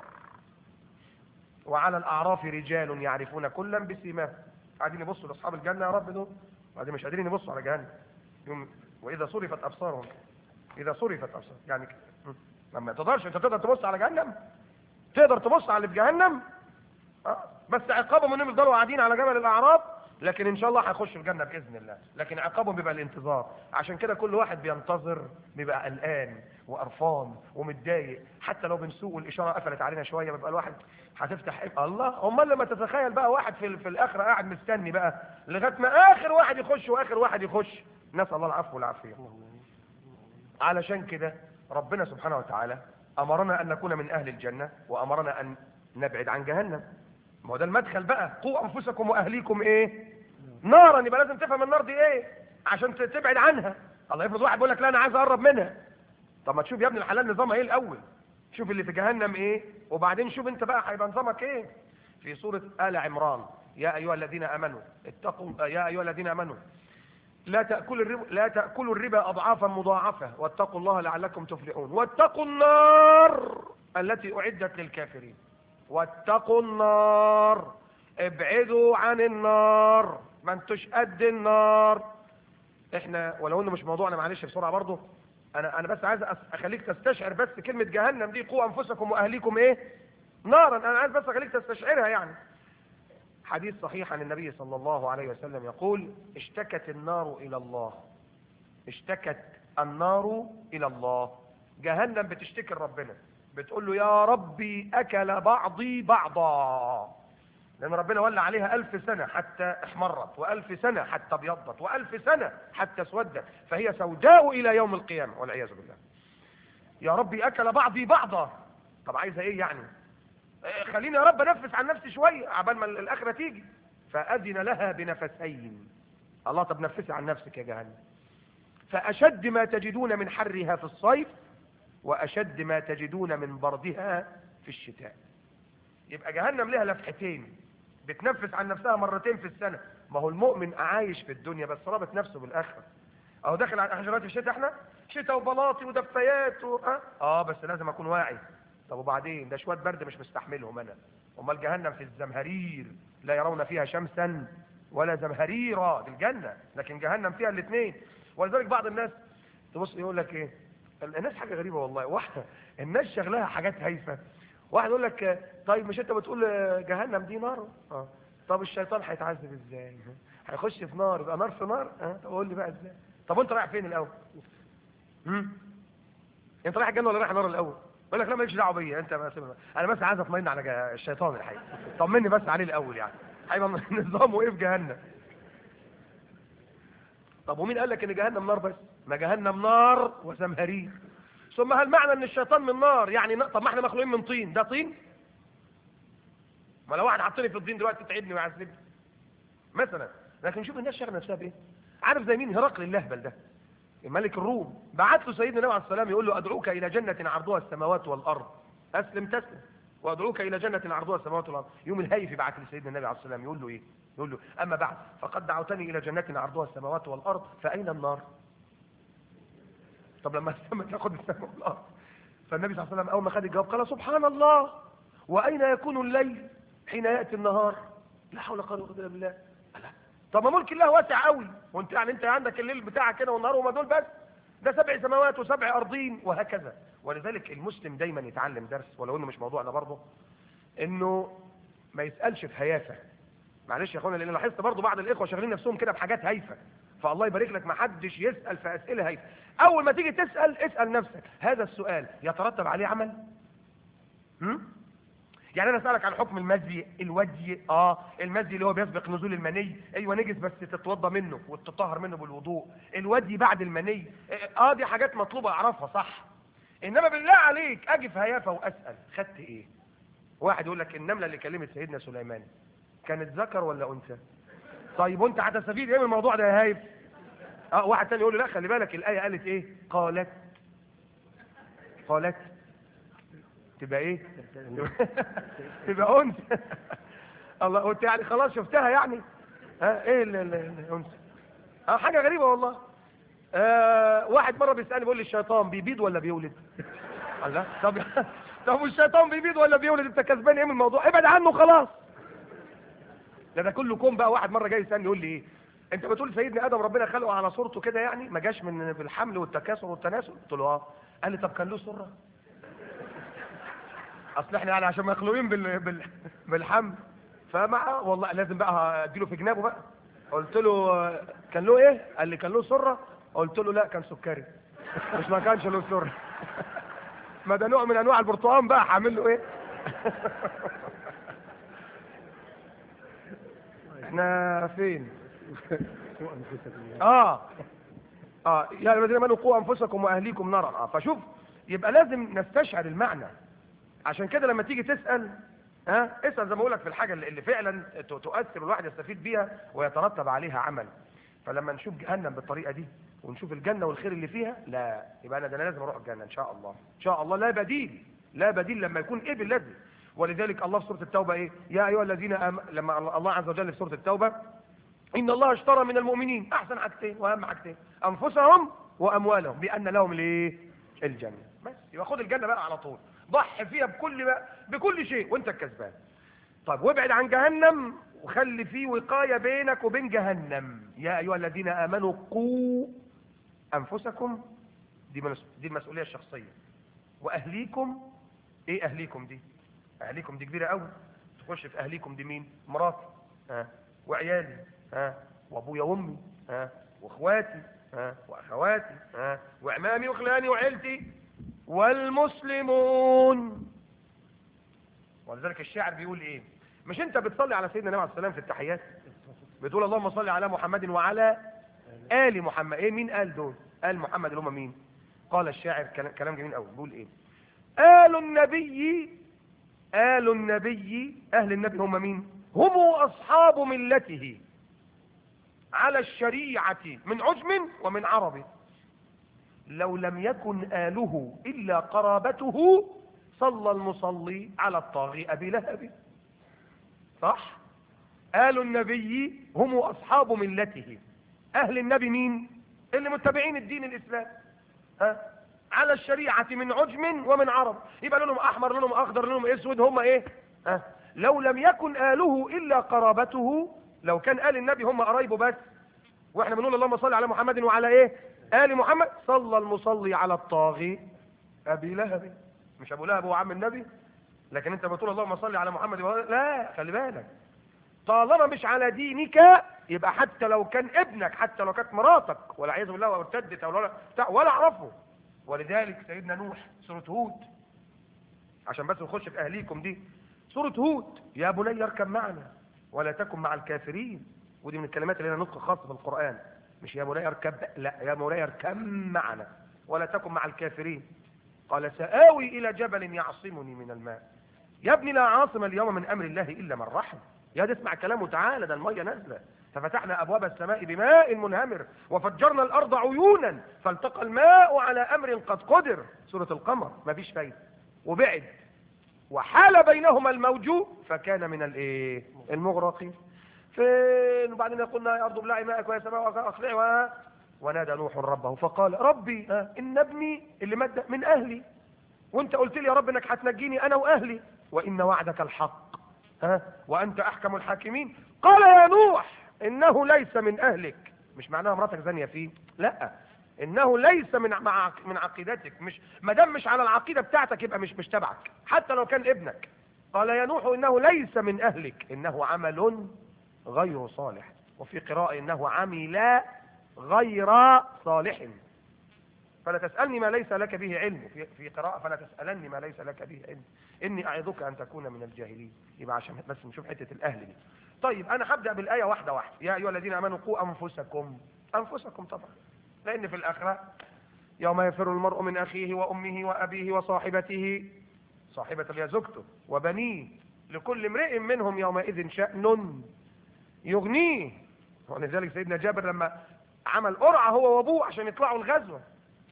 وعلى الاعراف رجال يعرفون كلا بسيماهم قاعدين يبصوا لاصحاب الجنة يا رب دول وبعدين مش قادرين يبصوا على جهنم يوم واذا صرفت ابصارهم اذا صرفت ابصار يعني لما تقدرش انت تقدر تبص على جهنم تقدر تبص على اللي في جهنم أه. بس عقابهم انهم يفضلوا قاعدين على جبل الاعراف لكن ان شاء الله هيخشوا الجنه باذن الله لكن عقابهم بيبقى الانتظار عشان كده كل واحد بينتظر بيبقى قلقان وقرفان ومتضايق حتى لو بنسوق والاشاره قفلت علينا شويه بيبقى الواحد هتفتح إيه؟ الله امال لما تتخيل بقى واحد في, في الاخره قاعد مستني بقى لغايه ما اخر واحد يخش واخر واحد يخش نسال الله العفو والعافيه علشان كده ربنا سبحانه وتعالى امرنا ان نكون من اهل الجنه وامرنا ان نبعد عن جهنم ما هو ده المدخل بقى قوا انفسكم واهليكم ايه نارا يبقى لازم تفهم النار دي ايه عشان ت- تبعد عنها الله يفرض واحد بيقول لك لا انا عايز اقرب منها طب ما تشوف يا ابن الحلال نظامها ايه الاول شوف اللي في جهنم ايه وبعدين شوف انت بقى هيبقى نظامك ايه في سوره ال عمران يا ايها الذين امنوا اتقوا يا ايها الذين امنوا لا تأكلوا الربا لا تأكلوا الربا أضعافا مضاعفة واتقوا الله لعلكم تفلحون واتقوا النار التي أعدت للكافرين واتقوا النار ابعدوا عن النار ما انتوش قد النار احنا ولو انه مش موضوعنا معلش بسرعه برضه انا انا بس عايز أس- اخليك تستشعر بس كلمه جهنم دي قوا انفسكم واهليكم ايه نارا انا عايز بس اخليك تستشعرها يعني حديث صحيح عن النبي صلى الله عليه وسلم يقول اشتكت النار إلى الله اشتكت النار إلى الله جهنم بتشتكي لربنا بتقول له يا ربي أكل بعضي بعضا لأن ربنا ولى عليها ألف سنة حتى احمرت وألف سنة حتى ابيضت وألف سنة حتى اسودت فهي سوداء إلى يوم القيامة والعياذ بالله يا ربي أكل بعضي بعضا طب عايزة إيه يعني آه، خليني يا رب انفس عن نفسي شويه عبال ما الاخره تيجي فاذن لها بنفسين الله طب نفسي عن نفسك يا جهنم فاشد ما تجدون من حرها في الصيف واشد ما تجدون من بردها في الشتاء يبقى جهنم لها لفحتين بتنفس عن نفسها مرتين في السنه ما هو المؤمن عايش في الدنيا بس رابط نفسه بالاخره اهو داخل على حشرات الشتاء احنا شتاء وبلاطي ودفايات و... اه, آه بس لازم اكون واعي طب وبعدين ده شويه برد مش مستحملهم انا امال جهنم في الزمهرير لا يرون فيها شمسا ولا زمهريرا دي الجنه لكن جهنم فيها الاثنين ولذلك بعض الناس تبص يقول لك ايه الناس حاجه غريبه والله واحده الناس شغلها حاجات هايفه واحد يقول لك آه، طيب مش انت بتقول آه، جهنم دي نار اه طب الشيطان هيتعذب ازاي هيخش في نار يبقى نار في نار اه طب قول لي بقى ازاي طب وانت رايح فين الاول هم؟ انت رايح الجنه ولا رايح النار الاول يقول لك لا مالكش دعوه بيا انت بس انا بس عايز اطمئن على جه- الشيطان الحقيقه طمني بس عليه الاول يعني هيبقى نظامه ايه في جهنم طب ومين قال لك ان جهنم نار بس ما جهنم نار وزمهرير ثم هل معنى ان الشيطان من نار يعني ن- طب ما احنا مخلوقين من طين ده طين ما لو واحد حطني في الطين دلوقتي تعبني ويعذبني مثلا لكن شوف الناس شغله نفسها بايه عارف زي مين هرقل اللهبل ده ملك الروم بعت له سيدنا النبي عليه السلام يقول له ادعوك الى جنه عرضها السماوات والارض اسلم تسلم وادعوك الى جنه عرضها السماوات والارض يوم الهيف يبعت لسيدنا النبي عليه السلام يقول له ايه يقول له اما بعد فقد دعوتني الى جنه عرضها السماوات والارض فاين النار طب لما السماء تاخد السماء والارض فالنبي صلى الله عليه وسلم اول ما خد الجواب قال سبحان الله واين يكون الليل حين ياتي النهار لا حول ولا قوه الا بالله لا. طب ما ملك الله واسع قوي وانت يعني انت عندك الليل بتاعك كده والنهار هما دول بس ده سبع سماوات وسبع ارضين وهكذا ولذلك المسلم دايما يتعلم درس ولو انه مش موضوعنا برضه انه ما يسالش في هيافه معلش يا اخوانا لان لاحظت برضه بعض الاخوه شغالين نفسهم كده بحاجات هايفه فالله يبارك لك ما حدش يسال في اسئله هايفه اول ما تيجي تسال اسال نفسك هذا السؤال يترتب عليه عمل هم؟ يعني انا اسالك عن حكم المزي الودي اه المزي اللي هو بيسبق نزول المني ايوه نجس بس تتوضى منه وتطهر منه بالوضوء الودي بعد المني اه دي حاجات مطلوبه اعرفها صح انما بالله عليك اجي في هيافه واسال خدت ايه واحد يقول لك النمله اللي كلمت سيدنا سليمان كانت ذكر ولا انثى طيب وانت هتستفيد ايه من الموضوع ده يا هايف اه واحد تاني يقول له لا خلي بالك الايه قالت ايه قالت قالت تبقى ايه تبقى انثى الله قلت يعني خلاص شفتها يعني ها ايه ال- ال- الانثى اه حاجه غريبه والله آه واحد مره بيسالني بيقول لي الشيطان بيبيض ولا بيولد الله طب طب والشيطان بيبيض ولا بيولد انت كسبان ايه من الموضوع ابعد عنه خلاص ده ده كله كوم بقى واحد مره جاي يسالني يقول لي ايه انت بتقول سيدنا ادم ربنا خلقه على صورته كده يعني ما جاش من بالحمل والتكاثر والتناسل قلت له اه قال لي طب كان له سره اصل احنا يعني عشان مخلوقين بال... بال... بالحمل فمع والله لازم بقى اديله في جنابه بقى قلت له آه، كان له ايه قال لي كان له سره قلت له لا كان سكري مش ما كانش له سره ما ده نوع من انواع البرتقال بقى هعمل له ايه احنا فين اه اه يا الذين امنوا قوا انفسكم واهليكم نارا اه فشوف يبقى لازم نستشعر المعنى عشان كده لما تيجي تسال ها اسال زي ما بقول لك في الحاجه اللي اللي فعلا ت- تؤثر والواحد يستفيد بيها ويترتب عليها عمل فلما نشوف جهنم بالطريقه دي ونشوف الجنه والخير اللي فيها لا يبقى انا ده انا لازم اروح الجنه ان شاء الله ان شاء الله لا بديل لا بديل لما يكون ايه بالذي ولذلك الله في سوره التوبه ايه يا ايها الذين آم... لما الله عز وجل في سوره التوبه ان الله اشترى من المؤمنين احسن حاجتين واهم حاجتين انفسهم واموالهم بان لهم الايه الجنه بس يبقى خد الجنه بقى على طول ضحي فيها بكل بقى بكل شيء وانت الكسبان طيب وابعد عن جهنم وخلي فيه وقايه بينك وبين جهنم يا ايها الذين امنوا قوا انفسكم دي من دي المسؤوليه الشخصيه واهليكم ايه اهليكم دي اهليكم دي كبيره قوي تخش في اهليكم دي مين مراتي ها وعيالي ها وابويا وامي ها واخواتي ها واخواتي ها وعمامي وخلاني وعيلتي والمسلمون ولذلك الشاعر بيقول ايه مش انت بتصلي على سيدنا النبي عليه السلام في التحيات بتقول اللهم صل على محمد وعلى ال محمد ايه مين قال دول قال محمد اللي هم مين قال الشاعر كلام- كلام جميل قوي بيقول ايه آل النبي آل النبي أهل النبي هم مين هم أصحاب ملته على الشريعة من عجم ومن عرب لو لم يكن آله إلا قرابته صلى المصلي على الطاغي أبي لهب صح آل النبي هم أصحاب ملته أهل النبي مين اللي متبعين الدين الإسلام ها على الشريعة من عجم ومن عرب يبقى لونهم أحمر لونهم أخضر لونهم أسود هم إيه ها لو لم يكن آله إلا قرابته لو كان آل النبي هم قرايبه بس واحنا بنقول اللهم صل على محمد وعلى ايه آل محمد صلى المصلي على الطاغي أبي لهب مش أبو لهب هو عم النبي لكن انت بتقول اللهم صل على محمد وعلى لا خلي بالك طالما مش على دينك يبقى حتى لو كان ابنك حتى لو كانت مراتك ولا عياذ بالله وارتدت او ولا بتاع ولا اعرفه ولذلك سيدنا نوح سورة هود عشان بس نخش في اهليكم دي سورة هود يا بني اركب معنا ولا تكن مع الكافرين ودي من الكلمات اللي لها نطق خاص في القرآن مش يا بني اركب لا يا بني اركب معنا ولا تكن مع الكافرين قال سآوي إلى جبل يعصمني من الماء يا ابني لا عاصم اليوم من أمر الله إلا من رحم يا دي اسمع كلامه تعالى ده المية نازلة ففتحنا أبواب السماء بماء منهمر وفجرنا الأرض عيونا فالتقى الماء على أمر قد قدر سورة القمر مفيش فايدة وبعد وحال بينهما الموج فكان من الايه المغرقين فين وبعدين قلنا يا ارض ابلعي ماءك ويا سماء اقلعي ونادى نوح ربه فقال ربي ها، ان ابني اللي مد من اهلي وانت قلت لي يا رب انك هتنجيني انا واهلي وان وعدك الحق ها وانت احكم الحاكمين قال يا نوح انه ليس من اهلك مش معناها مراتك زانيه فيه لا انه ليس من مع من عقيدتك مش ما دام مش على العقيده بتاعتك يبقى مش مش تبعك حتى لو كان ابنك قال يا نوح انه ليس من اهلك انه عمل غير صالح وفي قراءه انه عمل غير صالح فلا تسألني ما ليس لك به علم في, في قراءة فلا تسألني ما ليس لك به علم إني أعظك أن تكون من الجاهلين يبقى عشان بس نشوف حتة الأهل دي طيب أنا هبدأ بالآية واحدة واحدة يا أيها الذين آمنوا قوا أنفسكم أنفسكم طبعا لأن في الآخرة يوم يفر المرء من أخيه وأمه وأبيه وصاحبته صاحبة اللي هي زوجته وبنيه لكل امرئ منهم يومئذ شأن يغنيه ولذلك سيدنا جابر لما عمل قرعة هو وابوه عشان يطلعوا الغزوة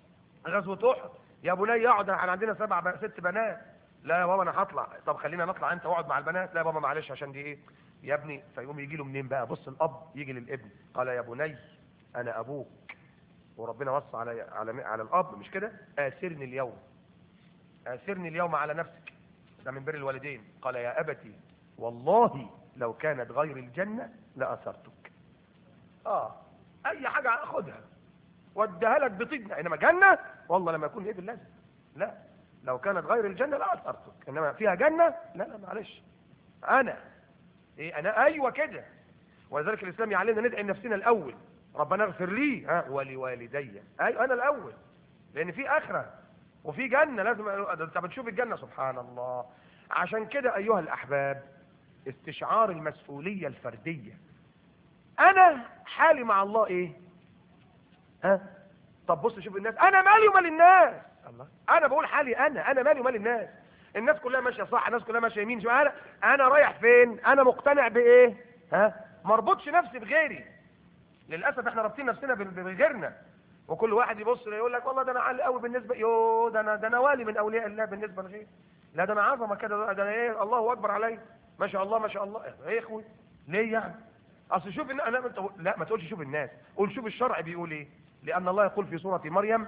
غزوة احد يا بني اقعد احنا عندنا سبع ب... ست بنات لا يا بابا انا هطلع طب خلينا نطلع انت اقعد مع البنات لا يا بابا معلش عشان دي ايه يا ابني فيقوم يجي له منين بقى بص الاب يجي للابن قال يا بني انا ابوك وربنا وصى على على على الاب مش كده اسرني اليوم اسرني اليوم على نفسك ده من بر الوالدين قال يا ابتي والله لو كانت غير الجنه لاثرتك اه اي حاجه اخدها واديها لك بطيبنا انما جنه والله لما يكون ايه باللازم لا لو كانت غير الجنه لا اثرتك انما فيها جنه لا لا معلش انا ايه انا ايوه كده ولذلك الاسلام يعلمنا ندعي لنفسنا الاول ربنا اغفر لي ها ولوالدي ايوه انا الاول لان في اخره وفي جنه لازم انت بتشوف الجنه سبحان الله عشان كده ايها الاحباب استشعار المسؤوليه الفرديه انا حالي مع الله ايه ها طب بص شوف الناس انا مالي ومال الناس الله انا بقول حالي انا انا مالي ومال الناس الناس كلها ماشيه صح الناس كلها ماشيه يمين شو انا انا رايح فين انا مقتنع بايه ها ما اربطش نفسي بغيري للاسف احنا رابطين نفسنا ب- بغيرنا وكل واحد يبص يقول لك والله ده انا عالي قوي بالنسبه يو ده انا ده انا والي من اولياء الله بالنسبه لغيري لا ده انا عظمه كده ده انا ايه الله اكبر علي ما شاء الله ما شاء الله ايه يا اخوي ليه يعني اصل شوف إن انا انت لا ما تقولش شوف الناس قول شوف الشرع بيقول ايه لان الله يقول في سوره مريم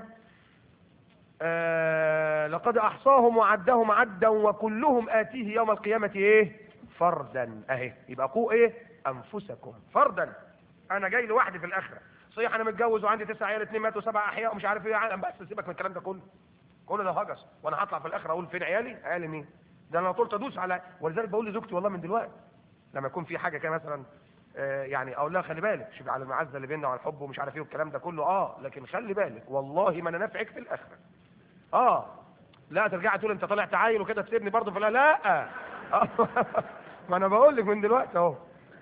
آه لقد احصاهم وعدهم عدا وكلهم اتيه يوم القيامه ايه فردا اهي يبقى قوا ايه انفسكم فردا انا جاي لوحدي في الاخره صحيح انا متجوز وعندي تسع عيال اثنين ماتوا سبع احياء ومش عارف ايه يعني بس سيبك من الكلام ده كله كل ده هجس وانا هطلع في الاخره اقول فين عيالي عيالي مين ده انا لو طولت ادوس على ولذلك بقول لزوجتي والله من دلوقتي لما يكون في حاجه كده مثلا آه، يعني اقول لها خلي بالك شوف على المعزه اللي بيننا وعلى الحب ومش عارف ايه والكلام ده كله اه لكن خلي بالك والله ما انا نافعك في الاخره اه لا ترجعي تقول انت طالع تعايل وكده تسيبني برضه فلا لا آه. ما انا بقول لك من دلوقتي اهو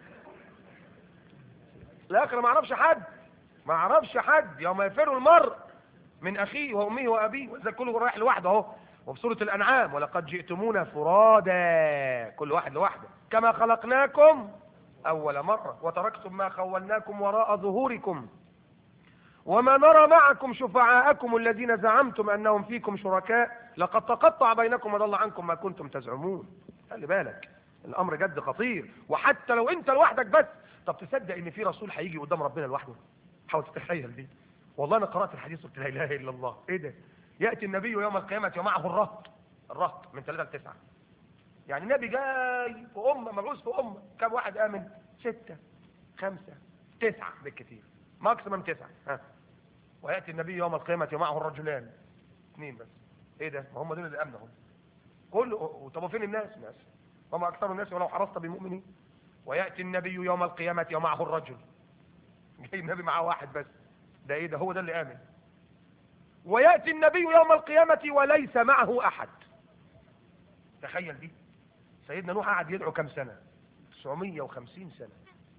الاخره ما اعرفش حد ما اعرفش حد يوم يفر المرء من اخيه وامه وابيه وذلك كله رايح لوحده اهو وفي سوره الانعام ولقد جئتمونا فرادا كل واحد لوحده كما خلقناكم اول مره وتركتم ما خولناكم وراء ظهوركم وما نرى معكم شفعاءكم الذين زعمتم انهم فيكم شركاء لقد تقطع بينكم وضل عنكم ما كنتم تزعمون خلي بالك الامر جد خطير وحتى لو انت لوحدك بس طب تصدق ان في رسول هيجي قدام ربنا لوحده حاول تتخيل دي والله انا قرات الحديث قلت لا اله الا الله ايه ده ياتي النبي يوم القيامه ومعه الرهط الرهط من ثلاثه لتسعه يعني النبي جاي في امه مبعوث في امه كم واحد امن سته خمسه تسعه بالكثير ماكسيمم تسعه ها وياتي النبي يوم القيامه ومعه الرجلان اثنين بس ايه ده ما هم دول اللي امنهم كله طب فين الناس ناس وما اكثر الناس ولو حرصت بمؤمنين وياتي النبي يوم القيامه ومعه الرجل جاي النبي معاه واحد بس ده ايه ده هو ده اللي امن وياتي النبي يوم القيامه وليس معه احد تخيل دي سيدنا نوح قعد يدعو كم سنه 950 سنه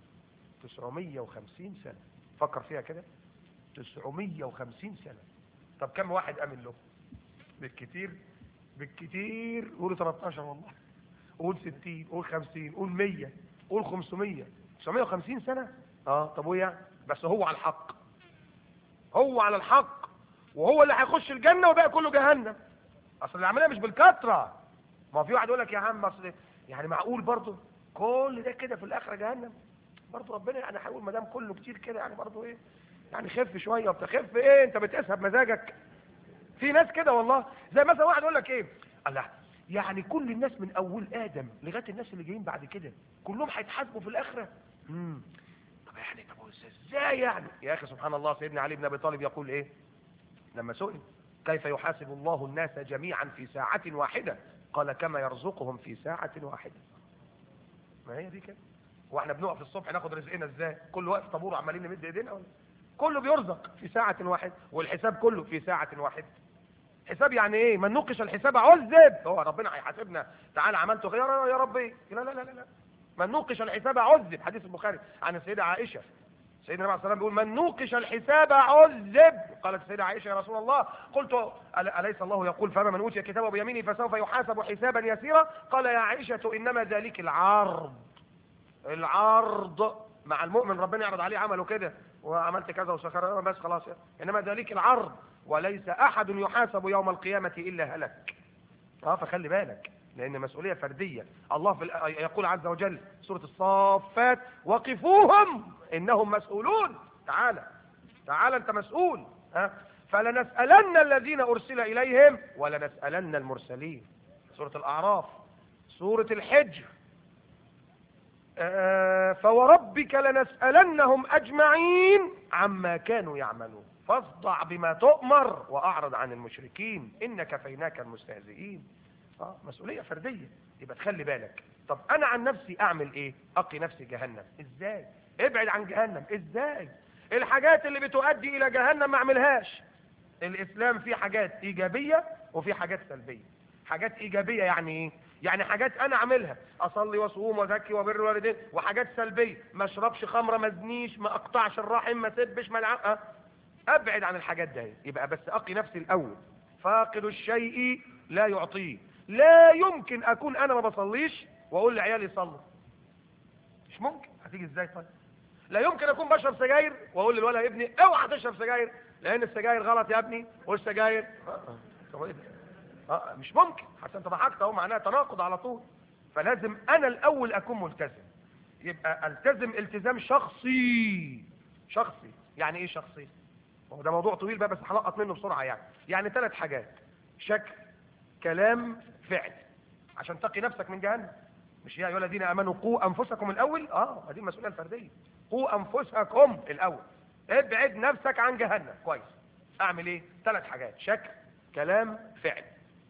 950 سنه فكر فيها كده 950 سنه طب كم واحد امن له بالكتير بالكتير قولوا 13 والله قول 60 قول 50 قول 100 قول 500 950 سنه اه طب وايه يعني؟ بس هو على الحق هو على الحق وهو اللي هيخش الجنه والباقي كله جهنم اصل العمليه مش بالكثره ما في واحد يقول لك يا عم اصل يعني معقول برضه كل ده كده في الاخره جهنم برضه ربنا يعني هيقول ما دام كله كتير كده يعني برضه ايه يعني خف شويه وبتخف ايه انت بتقيسها بمزاجك في ناس كده والله زي مثلا واحد يقول لك ايه الله يعني كل الناس من اول ادم لغايه الناس اللي جايين بعد كده كلهم هيتحاسبوا في الاخره امم طب يعني طب ازاي يعني يا اخي سبحان الله سيدنا علي بن ابي طالب يقول ايه لما سئل كيف يحاسب الله الناس جميعا في ساعة واحدة قال كما يرزقهم في ساعة واحدة ما هي دي كده واحنا بنقف الصبح ناخد رزقنا ازاي كل وقت طابور عمالين نمد ايدينا ولا كله بيرزق في ساعة واحدة والحساب كله في ساعة واحدة حساب يعني ايه من نوقش الحساب عذب هو ربنا هيحاسبنا تعالى عملت خير يا ربي لا لا لا لا من نوقش الحساب عذب حديث البخاري عن السيدة عائشة سيدنا النبي عليه الصلاه والسلام بيقول من نوقش الحساب عذب قالت السيدة عائشة يا رسول الله قلت أل- أليس الله يقول فما من أوتي كتابه بيمينه فسوف يحاسب حسابا يسيرا قال يا عائشة إنما ذلك العرض العرض مع المؤمن ربنا يعرض عليه عمله كده وعملت كذا وسخر بس خلاص إنما ذلك العرض وليس أحد يحاسب يوم القيامة إلا هلك اه فخلي بالك لان مسؤوليه فرديه الله في الآ- يقول عز وجل سوره الصافات وقفوهم انهم مسؤولون تعالى تعالى انت مسؤول ها فلنسالن الذين ارسل اليهم ولنسالن المرسلين سوره الاعراف سوره الحجر آه، فوربك لنسالنهم اجمعين عما كانوا يعملون فاصدع بما تؤمر واعرض عن المشركين ان كفيناك المستهزئين اه مسؤوليه فرديه يبقى تخلي بالك طب انا عن نفسي اعمل ايه اقي نفسي جهنم ازاي ابعد عن جهنم ازاي الحاجات اللي بتؤدي الى جهنم ما اعملهاش الاسلام فيه حاجات ايجابيه وفيه حاجات سلبيه حاجات ايجابيه يعني ايه يعني حاجات انا اعملها اصلي واصوم وازكي وبر الوالدين وحاجات سلبيه ما اشربش خمره ما ازنيش ما اقطعش الرحم ما اسبش ما الع- أه؟ ابعد عن الحاجات دي يبقى بس اقي نفسي الاول فاقد الشيء لا يعطيه لا يمكن اكون انا ما بصليش واقول لعيالي صلوا مش ممكن هتيجي ازاي طيب لا يمكن اكون بشرب سجاير واقول للولد يا ابني اوعى تشرب سجاير لان السجاير غلط يا ابني والسجاير آه، طب إيه ده؟ اه مش ممكن حتى انت ضحكت اهو معناها تناقض على طول فلازم انا الاول اكون ملتزم يبقى التزم التزام شخصي شخصي يعني ايه شخصي هو ده موضوع طويل بقى بس هلقط منه بسرعه يعني يعني ثلاث حاجات شكل كلام فعل عشان تقي نفسك من جهنم مش يا ايها الذين امنوا قوا انفسكم الاول اه هذه المسؤوليه الفرديه قوا انفسكم الاول ابعد نفسك عن جهنم كويس اعمل ايه ثلاث حاجات شكل كلام فعل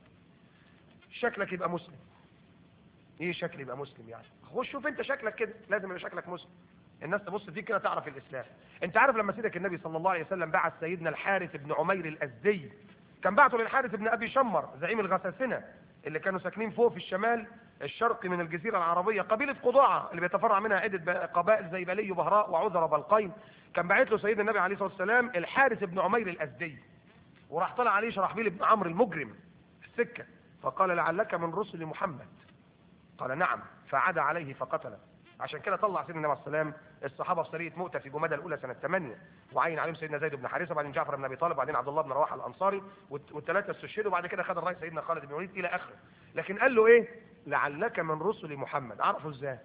شكلك يبقى مسلم ايه شكل يبقى مسلم يعني خش شوف انت شكلك كده لازم يبقى شكلك مسلم الناس تبص فيك كده تعرف الاسلام انت عارف لما سيدك النبي صلى الله عليه وسلم بعث سيدنا الحارث بن عمير الازدي كان بعته للحارث بن ابي شمر زعيم الغساسنه اللي كانوا ساكنين فوق في الشمال الشرقي من الجزيره العربيه قبيله قضاعه اللي بيتفرع منها عده ب- قبائل زي بلي وبهراء وعذر وبلقين كان باعت له سيدنا النبي عليه الصلاه والسلام الحارث بن عمير الازدي وراح طلع عليه شرحبيل بن عمرو المجرم في السكه فقال لعلك من رسل محمد قال نعم فعاد عليه فقتله عشان كده طلع سيدنا النبي عليه السلام الصحابه في سريه مؤتة في جمادى الاولى سنه 8 وعين عليهم سيدنا زيد بن حارثه وبعدين جعفر بن ابي طالب وبعدين عبد الله بن رواحه الانصاري والت- والثلاثه استشهدوا وبعد كده خد الراي سيدنا خالد بن الوليد الى اخره لكن قال له ايه لعلك من رسل محمد عرفوا ازاي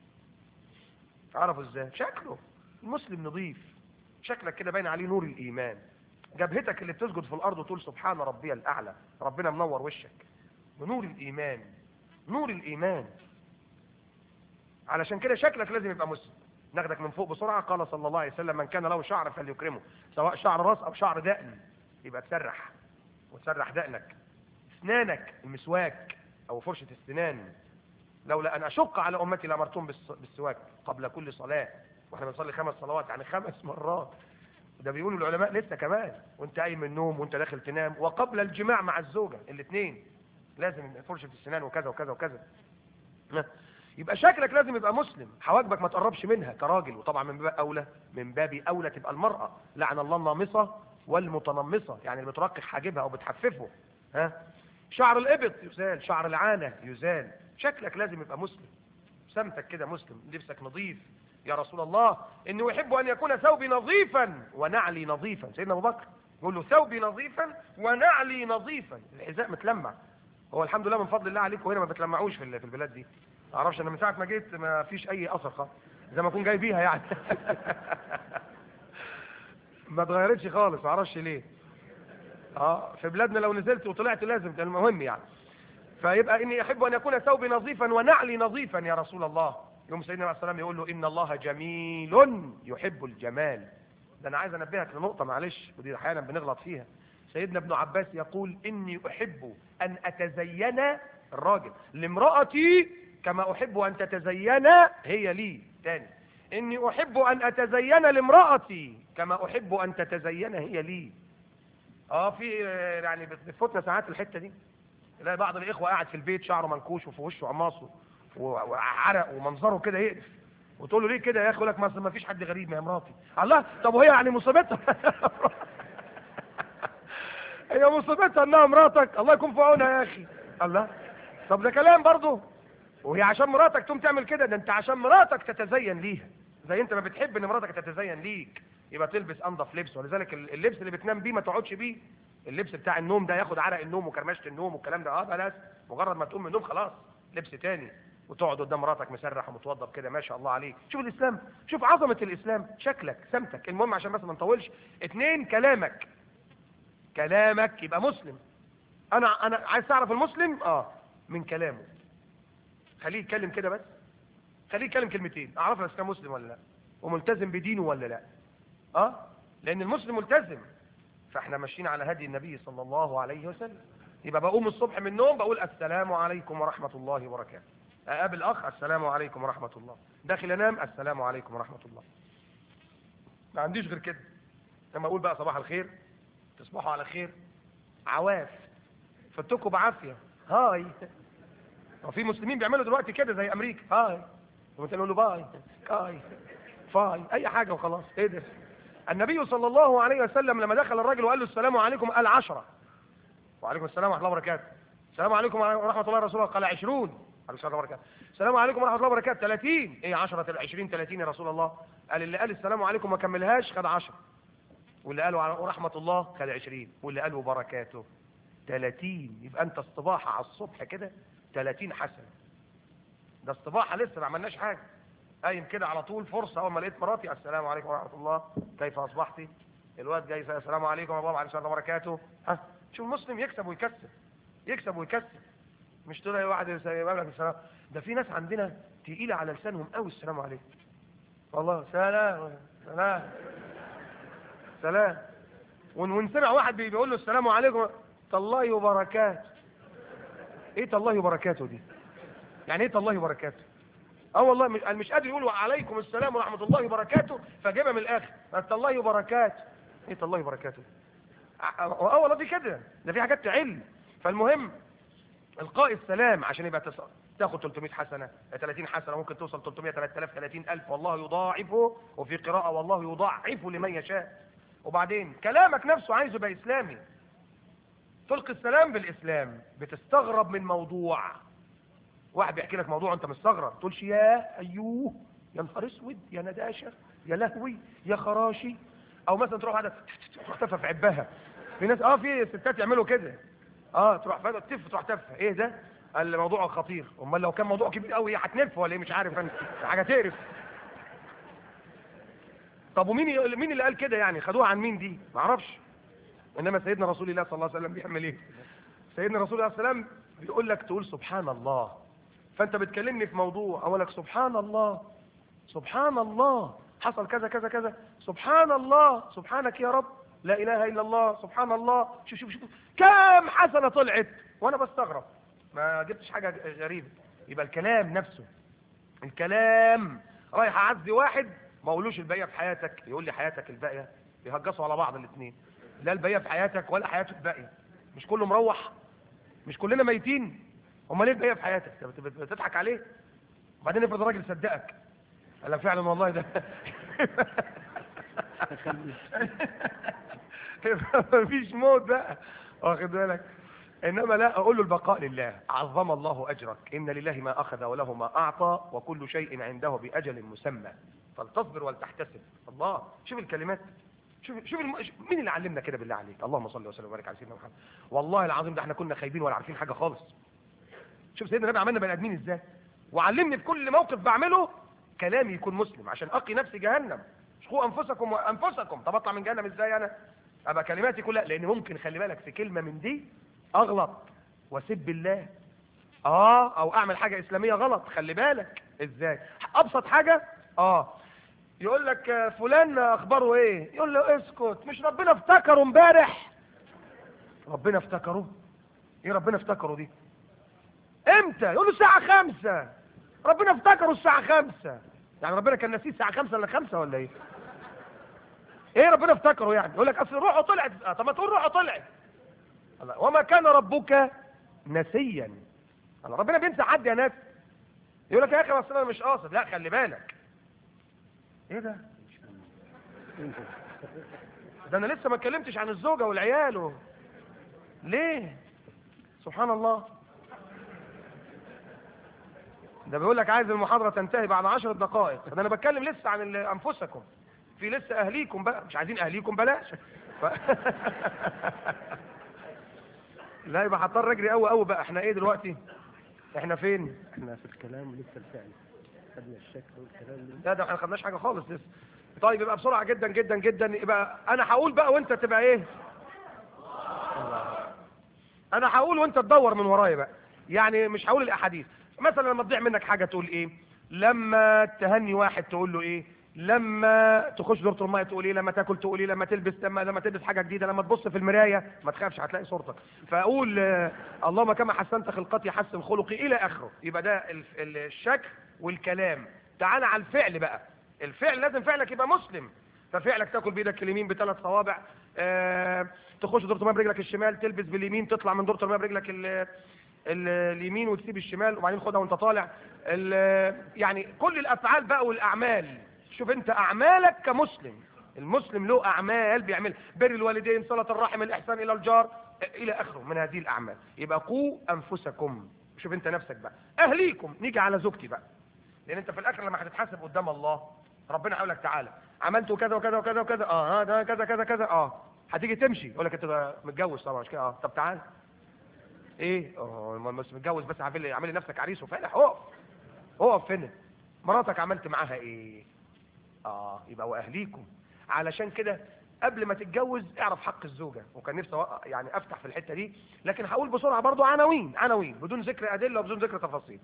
عرفوا ازاي شكله المسلم نظيف شكلك كده باين عليه نور الايمان جبهتك اللي بتسجد في الارض وتقول سبحان ربي الاعلى ربنا منور وشك بنور الايمان نور الايمان علشان كده شكلك لازم يبقى مسلم ناخدك من فوق بسرعه قال صلى الله عليه وسلم من كان له شعر فليكرمه سواء شعر راس او شعر دقن يبقى تسرح وتسرح دقنك اسنانك المسواك او فرشه السنان لولا ان اشق على امتي لامرتهم بالس- بالسواك قبل كل صلاه واحنا بنصلي خمس صلوات يعني خمس مرات ده بيقولوا العلماء لسه كمان وانت قايم من النوم وانت داخل تنام وقبل الجماع مع الزوجه الاثنين لازم فرشه السنان وكذا وكذا وكذا ها. يبقى شكلك لازم يبقى مسلم حواجبك ما تقربش منها كراجل وطبعا من باب اولى من باب اولى تبقى المراه لعن الله النامصه والمتنمصه يعني اللي بترقق حاجبها او بتحففه ها شعر الابط يزال شعر العانه يزال شكلك لازم يبقى مسلم سمتك كده مسلم لبسك نظيف يا رسول الله اني احب ان يكون ثوبي نظيفا ونعلي نظيفا سيدنا ابو بكر يقول له ثوبي نظيفا ونعلي نظيفا الحذاء متلمع هو الحمد لله من فضل الله عليكم هنا ما بتلمعوش في ال- في البلاد دي ما اعرفش انا من ساعه ما جيت ما فيش اي اثر خالص زي ما اكون جاي بيها يعني ما اتغيرتش خالص ما اعرفش ليه اه في بلادنا لو نزلت وطلعت لازم ده المهم يعني فيبقى اني احب ان يكون ثوبي نظيفا ونعلي نظيفا يا رسول الله يوم سيدنا عليه السلام يقول له ان الله جميل يحب الجمال ده انا عايز انبهك لنقطه معلش ودي احيانا بنغلط فيها سيدنا ابن عباس يقول اني احب ان اتزين الراجل لامرأتي كما احب ان تتزين هي لي تاني اني احب ان اتزين لامرأتي كما احب ان تتزين هي لي اه في آه، يعني بت- بتفوتنا ساعات الحته دي تلاقي بعض الاخوه قاعد في البيت شعره منكوش وفي وشه عماصه و- وعرق ومنظره كده يقرف وتقول له ليه كده يا اخي يقول لك ما ما فيش حد غريب يا مراتي الله طب وهي يعني مصيبتها هي مصيبتها انها مراتك الله يكون في عونها يا اخي الله طب ده كلام برضه وهي عشان مراتك تقوم تعمل كده ده انت عشان مراتك تتزين ليها زي انت ما بتحب ان مراتك تتزين ليك يبقى تلبس انضف لبس ولذلك ال- اللبس اللي بتنام بيه ما تقعدش بيه اللبس بتاع النوم ده ياخد عرق النوم وكرمشه النوم والكلام ده اه بلاش مجرد ما تقوم من النوم خلاص لبس تاني وتقعد قدام مراتك مسرح ومتوضب كده ما شاء الله عليك شوف الاسلام شوف عظمه الاسلام شكلك سمتك المهم عشان بس ما نطولش اتنين كلامك كلامك يبقى مسلم انا انا عايز تعرف المسلم اه من كلامه خليه يتكلم كده بس خليه يتكلم كلمتين اعرف اذا كان مسلم ولا لا وملتزم بدينه ولا لا اه لان المسلم ملتزم فاحنا ماشيين على هدي النبي صلى الله عليه وسلم يبقى بقوم الصبح من النوم بقول السلام عليكم ورحمة الله وبركاته اقابل اخ السلام عليكم ورحمة الله داخل انام السلام عليكم ورحمة الله ما عنديش غير كده لما اقول بقى صباح الخير تصبحوا على خير عواف فتكوا بعافية هاي وفي مسلمين بيعملوا دلوقتي كده زي امريكا هاي وانت نقول له باي كاي فاي اي حاجة وخلاص ايه ده النبي صلى الله عليه وسلم لما دخل الرجل وقال له السلام عليكم قال عشرة وعليكم السلام ورحمة الله وبركاته السلام عليكم ورحمة الله ورسوله قال عشرون عليه الصلاة والسلام السلام عليكم ورحمة الله وبركاته 30 ايه 10 20 30 يا رسول الله قال اللي قال السلام عليكم ما كملهاش خد 10 واللي قالوا على رحمة الله خد 20 واللي قالوا بركاته 30 يبقى انت الصباحة على الصبح كده 30 حسنة ده الصباحة لسه ما عملناش حاجة قايم كده على طول فرصة أول ما لقيت مراتي السلام عليكم ورحمة الله كيف أصبحتي الواد جاي يسأل السلام عليكم ورحمة الله عليه الصلاة وبركاته ها شوف المسلم يكسب ويكسب يكسب ويكسب مش تلاقي واحد يقول لك السلام ده في ناس عندنا تقيلة على لسانهم قوي السلام عليكم والله سلام سلام سلام ون- ونسمع واحد بي- بيقول له السلام عليكم الله وبركاته ايه الله وبركاته دي يعني ايه الله وبركاته اه والله مش قال مش قادر يقول وعليكم السلام ورحمه الله وبركاته فجابها من الاخر قالت الله وبركاته ايه الله وبركاته اه اه والله في كده ده في حاجات تعل فالمهم القاء السلام عشان يبقى تس... تاخد 300 حسنه 30 حسنه ممكن توصل 300 3000 30000 والله يضاعفه وفي قراءه والله يضاعفه لمن يشاء وبعدين كلامك نفسه عايزه يبقى اسلامي تلقي السلام بالاسلام بتستغرب من موضوع واحد بيحكي لك موضوع انت مستغرب تقولش يا ايوه يا نهار اسود يا نداشه يا لهوي يا خراشي او مثلا تروح واحده تروح تفه في عبها في ناس اه في ستات يعملوا كده اه تروح فجاه تف تروح تفه ايه ده الموضوع خطير امال لو كان موضوع كبير قوي هتنف ولا ايه مش عارف انا حاجه تقرف طب ومين ي- مين اللي قال كده يعني خدوها عن مين دي ما اعرفش انما سيدنا رسول الله صلى الله عليه وسلم بيعمل ايه سيدنا رسول الله صلى الله عليه وسلم بيقول لك تقول سبحان الله فانت بتكلمني في موضوع اقول لك سبحان الله سبحان الله حصل كذا كذا كذا سبحان الله سبحانك يا رب لا اله الا الله سبحان الله شوف شوف شوف كام حسنه طلعت وانا بستغرب ما جبتش حاجه غريبه يبقى الكلام نفسه الكلام رايح اعزي واحد ما اقولوش الباقيه في حياتك يقول لي حياتك الباقيه بيهجصوا على بعض الاثنين لا الباقيه في حياتك ولا حياته الباقيه مش كله مروح مش كلنا ميتين امال ايه الباقيه في حياتك أنت بت- بت- بتضحك عليه وبعدين افرض راجل صدقك قال لك فعلا والله ده مفيش موت بقى واخد بالك انما لا اقول له البقاء لله عظم الله اجرك ان لله ما اخذ وله ما اعطى وكل شيء عنده باجل مسمى فلتصبر ولتحتسب الله شوف الكلمات شوف شوف الم... شوف- مين اللي علمنا كده بالله عليك اللهم صل وسلم وبارك على سيدنا محمد والله العظيم ده احنا كنا خايبين ولا عارفين حاجه خالص شوف سيدنا النبي عملنا بني ادمين ازاي وعلمني في كل موقف بعمله كلامي يكون مسلم عشان اقي نفسي جهنم اشقوا انفسكم وانفسكم طب اطلع من جهنم ازاي انا ابقى كلماتي كلها لان ممكن خلي بالك في كلمه من دي اغلط واسب الله اه او اعمل حاجه اسلاميه غلط خلي بالك ازاي ابسط حاجه اه يقول لك آه، فلان اخباره ايه يقول له اسكت مش ربنا افتكره امبارح ربنا افتكره ايه ربنا افتكره دي امتى يقول له الساعة خمسة ربنا افتكره الساعة خمسة يعني ربنا كان نسيه الساعة خمسة ولا خمسة ولا ايه ايه ربنا افتكره يعني يقول لك اصل روحه طلعت آه، طب ما تقول روحه طلعت الله، وما كان ربك نسيا الله، ربنا بينسى حد يا ناس يقول لك يا اخي اصل انا مش قاصد لا خلي بالك ايه ده ده انا لسه ما اتكلمتش عن الزوجة والعيال و... ليه سبحان الله ده بيقول لك عايز المحاضرة تنتهي بعد عشر دقائق ده انا بتكلم لسه عن ال- انفسكم في لسه اهليكم بقى مش عايزين اهليكم بلاش ف... لا يبقى هضطر اجري قوي قوي بقى احنا ايه دلوقتي احنا فين احنا في الكلام لسه الفعل خدنا الشكل والكلام لا ده احنا ما خدناش حاجه خالص لسه طيب يبقى بسرعه جدا جدا جدا يبقى انا هقول بقى وانت تبقى ايه انا هقول وانت تدور من ورايا بقى يعني مش هقول الاحاديث مثلا لما تضيع منك حاجه تقول ايه لما تهني واحد تقول له ايه لما تخش دورة الماء تقول ايه لما تاكل تقول ايه لما تلبس لما, لما تلبس حاجه جديده لما تبص في المرايه ما تخافش هتلاقي صورتك فاقول آه، اللهم كما حسنت خلقتي حسن خلقي الى اخره يبقى ده الف- ال- الشكل والكلام تعال على الفعل بقى الفعل لازم فعلك يبقى مسلم ففعلك تاكل بايدك اليمين بثلاث صوابع آه تخش دورة الماء برجلك الشمال تلبس باليمين تطلع من دورة الماء برجلك ال- ال- اليمين وتسيب الشمال وبعدين خدها وانت طالع ال- يعني كل الافعال بقى والاعمال شوف انت اعمالك كمسلم المسلم له اعمال بيعمل بر الوالدين صله الرحم الاحسان الى الجار الى اخره من هذه الاعمال يبقى قوا انفسكم شوف انت نفسك بقى اهليكم نيجي على زوجتي بقى لان انت في الاخر لما هتتحاسب قدام الله ربنا هيقول لك تعالى عملت كذا وكذا وكذا وكذا اه ها ده كذا كذا كذا اه هتيجي تمشي يقول لك انت متجوز طبعا مش كده اه طب تعال ايه اه ما- مش متجوز بس عامل لي عامل لي نفسك عريس وفالح اقف اقف هنا مراتك عملت معاها ايه اه يبقى واهليكم علشان كده قبل ما تتجوز اعرف حق الزوجه وكان نفسي أوقع- يعني افتح في الحته دي لكن هقول بسرعه برضو عناوين عناوين بدون ذكر ادله وبدون ذكر تفاصيل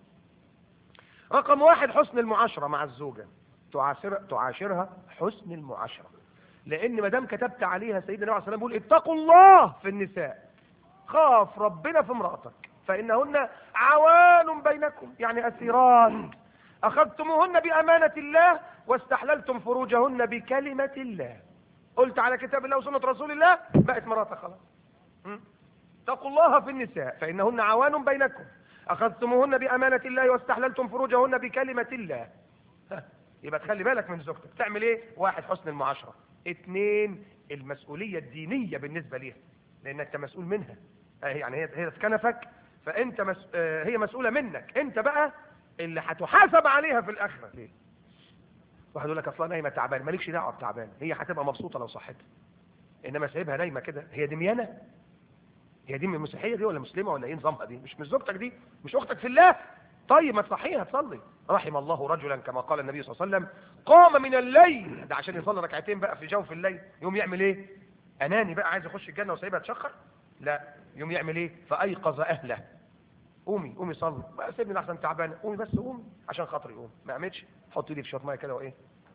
رقم واحد حسن المعاشره مع الزوجه تعاشر تعاشرها حسن المعاشره لان ما دام كتبت عليها سيدنا النبي عليه الصلاه والسلام بيقول اتقوا الله في النساء خاف ربنا في امرأتك فإنهن عوان بينكم يعني أسيرات أخذتموهن بأمانة الله واستحللتم فروجهن بكلمة الله قلت على كتاب الله وسنة رسول الله بقت مراتك خلاص م? اتقوا الله في النساء فإنهن عوان بينكم أخذتموهن بأمانة الله واستحللتم فروجهن بكلمة الله ها، يبقى تخلي بالك من زوجتك تعمل ايه واحد حسن المعاشرة اتنين المسؤولية الدينية بالنسبة ليها لان انت مسؤول منها آه، يعني هي هي في كنفك فانت مس... آه، هي مسؤولة منك انت بقى اللي هتحاسب عليها في الاخرة ليه واحد يقول لك اصلا نايمة تعبان مالكش دعوة بتعبان هي هتبقى مبسوطة لو صحتها انما سايبها نايمة كده هي دميانة هي دي من المسيحية دي ولا مسلمة ولا ايه نظامها دي مش مش زوجتك دي مش اختك في الله طيب ما تصحيها تصلي رحم الله رجلا كما قال النبي صلى الله عليه وسلم قام من الليل ده عشان يصلي ركعتين بقى في جوف الليل يوم يعمل ايه اناني بقى عايز يخش الجنة وسايبها تشخر لا يوم يعمل ايه فايقظ اهله قومي قومي صلي بقى سيبني لحسن تعبان قومي بس قومي عشان خاطري قومي ما اعملش حط ايدي في شويه ميه كده وايه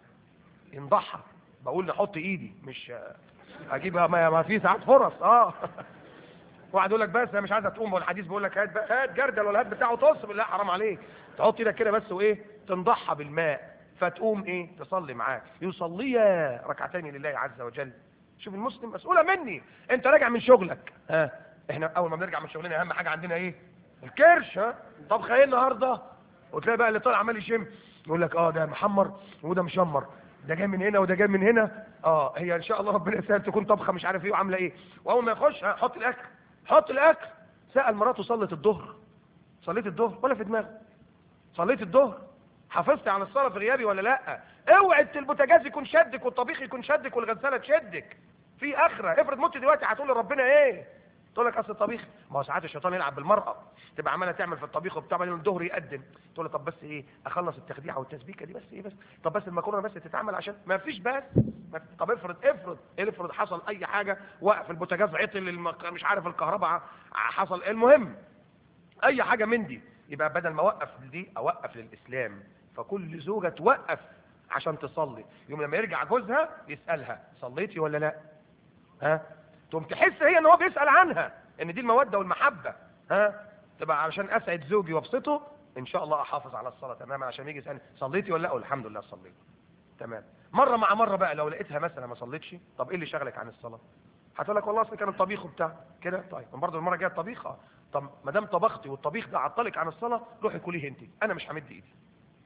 ينضحى بقول نحط ايدي مش آه، اجيبها ما, ما في ساعات فرص اه واحد يقول لك بس انا مش عايزه تقوم والحديث بيقول لك هات بقى هات جردل ولا هات بتاعه تصب لا حرام عليك تحط ايدك كده بس وايه تنضحى بالماء فتقوم ايه تصلي معاه يصليا ركعتين لله عز وجل شوف المسلم مسؤوله مني انت راجع من شغلك ها احنا اول ما بنرجع من شغلنا اهم حاجه عندنا ايه الكرش ها طب ايه النهارده وتلاقي بقى اللي طالع عمال يشم يقول لك اه ده محمر وده مشمر ده جاي من هنا وده جاي من هنا اه هي ان شاء الله ربنا يسهل تكون طبخه مش عارف ايه وعامله ايه واول ما يخش ها، حط الاكل حط الاكل سال مراته صلت الظهر صليت الظهر ولا في دماغه صليت الظهر حافظت على الصلاه في غيابي ولا لا اوعى البوتاجاز يكون شدك والطبيخ يكون شدك والغساله تشدك في اخره افرض مت دلوقتي هتقول لربنا ايه تقول لك اصل الطبيخ ما هو ساعات الشيطان يلعب بالمرأة تبقى عماله تعمل في الطبيخ وبتاع بعدين الظهر يقدم تقول له طب بس ايه اخلص التخديعه والتسبيكه دي بس ايه بس طب بس المكرونه بس تتعمل عشان ما فيش بس ما في- طب افرض افرض افرض حصل اي حاجه وقف البوتاجاز عطل المك... مش عارف الكهرباء ع- حصل المهم اي حاجه من دي يبقى بدل ما اوقف دي اوقف للاسلام فكل زوجه توقف عشان تصلي يوم لما يرجع جوزها يسالها صليتي ولا لا ها تقوم تحس هي ان هو بيسال عنها ان دي الموده والمحبه ها تبقى علشان اسعد زوجي وابسطه ان شاء الله احافظ على الصلاه تماما عشان يجي يسالني صليتي ولا لا أقول الحمد لله صليت تمام مره مع مره بقى لو لقيتها مثلا ما صليتش طب ايه اللي شغلك عن الصلاه هتقول لك والله اصل كان الطبيخ وبتاع كده طيب برضه المره الجايه الطبيخ اه طب ما دام طبختي والطبيخ ده عطلك عن الصلاه روحي كليه انت انا مش همد ايدي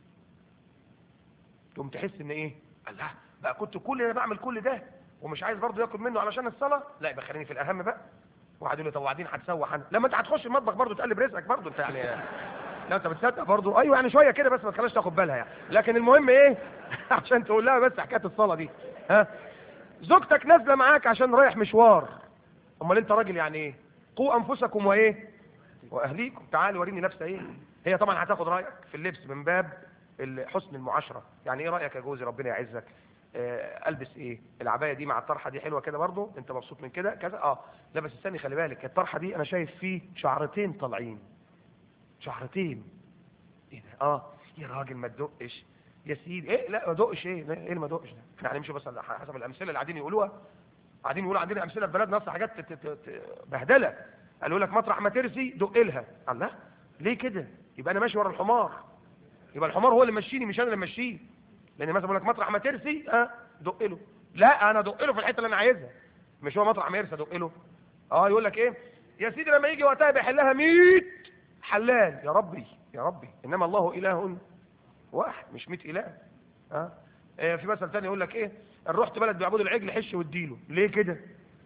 تقوم تحس ان ايه الله بقى كنت كل انا بعمل كل ده ومش عايز برضه ياكل منه علشان الصلاه لا يبقى خليني في الاهم بقى واحد يقول لي طب وبعدين هتسوح انا لما انت هتخش المطبخ برضه تقلب رزقك برضه انت يعني لا انت بتصدق برضه ايوه يعني شويه كده بس ما تخليش تاخد بالها يعني لكن المهم ايه عشان تقول لها بس حكايه الصلاه دي ها زوجتك نازله معاك عشان رايح مشوار امال انت راجل يعني ايه قوا انفسكم وايه واهليكم تعالوا وريني نفسها ايه هي طبعا هتاخد رايك في اللبس من باب ال- حسن المعاشره يعني ايه رايك يا جوزي ربنا يعزك آه البس ايه العبايه دي مع الطرحه دي حلوه كده برضو انت مبسوط من كده كذا اه لا بس استني خلي بالك الطرحه دي انا شايف فيه شعرتين طالعين شعرتين ايه ده اه يا راجل ما تدقش يا سيدي ايه لا ما دقش ايه لا، ايه اللي ما دقش ده احنا هنمشي بس على حسب الامثله اللي قاعدين يقولوها قاعدين يقولوا عندنا امثله في بلدنا اصلا حاجات ت- ت- ت- بهدله قالوا لك مطرح ما ترسي دق لها الله ليه كده يبقى انا ماشي ورا الحمار يبقى الحمار هو اللي ماشيني مش انا اللي ماشيه لان مثلا بقول لك مطرح ما ترسي اه دق له لا انا دق له في الحته اللي انا عايزها مش هو مطرح ما يرسي دق له اه يقول لك ايه يا سيدي لما يجي وقتها بيحلها 100 حلال يا ربي يا ربي انما الله اله واحد مش 100 اله ها آه، في مثل تاني يقول لك ايه ان رحت بلد بيعبدوا العجل حش واديله ليه كده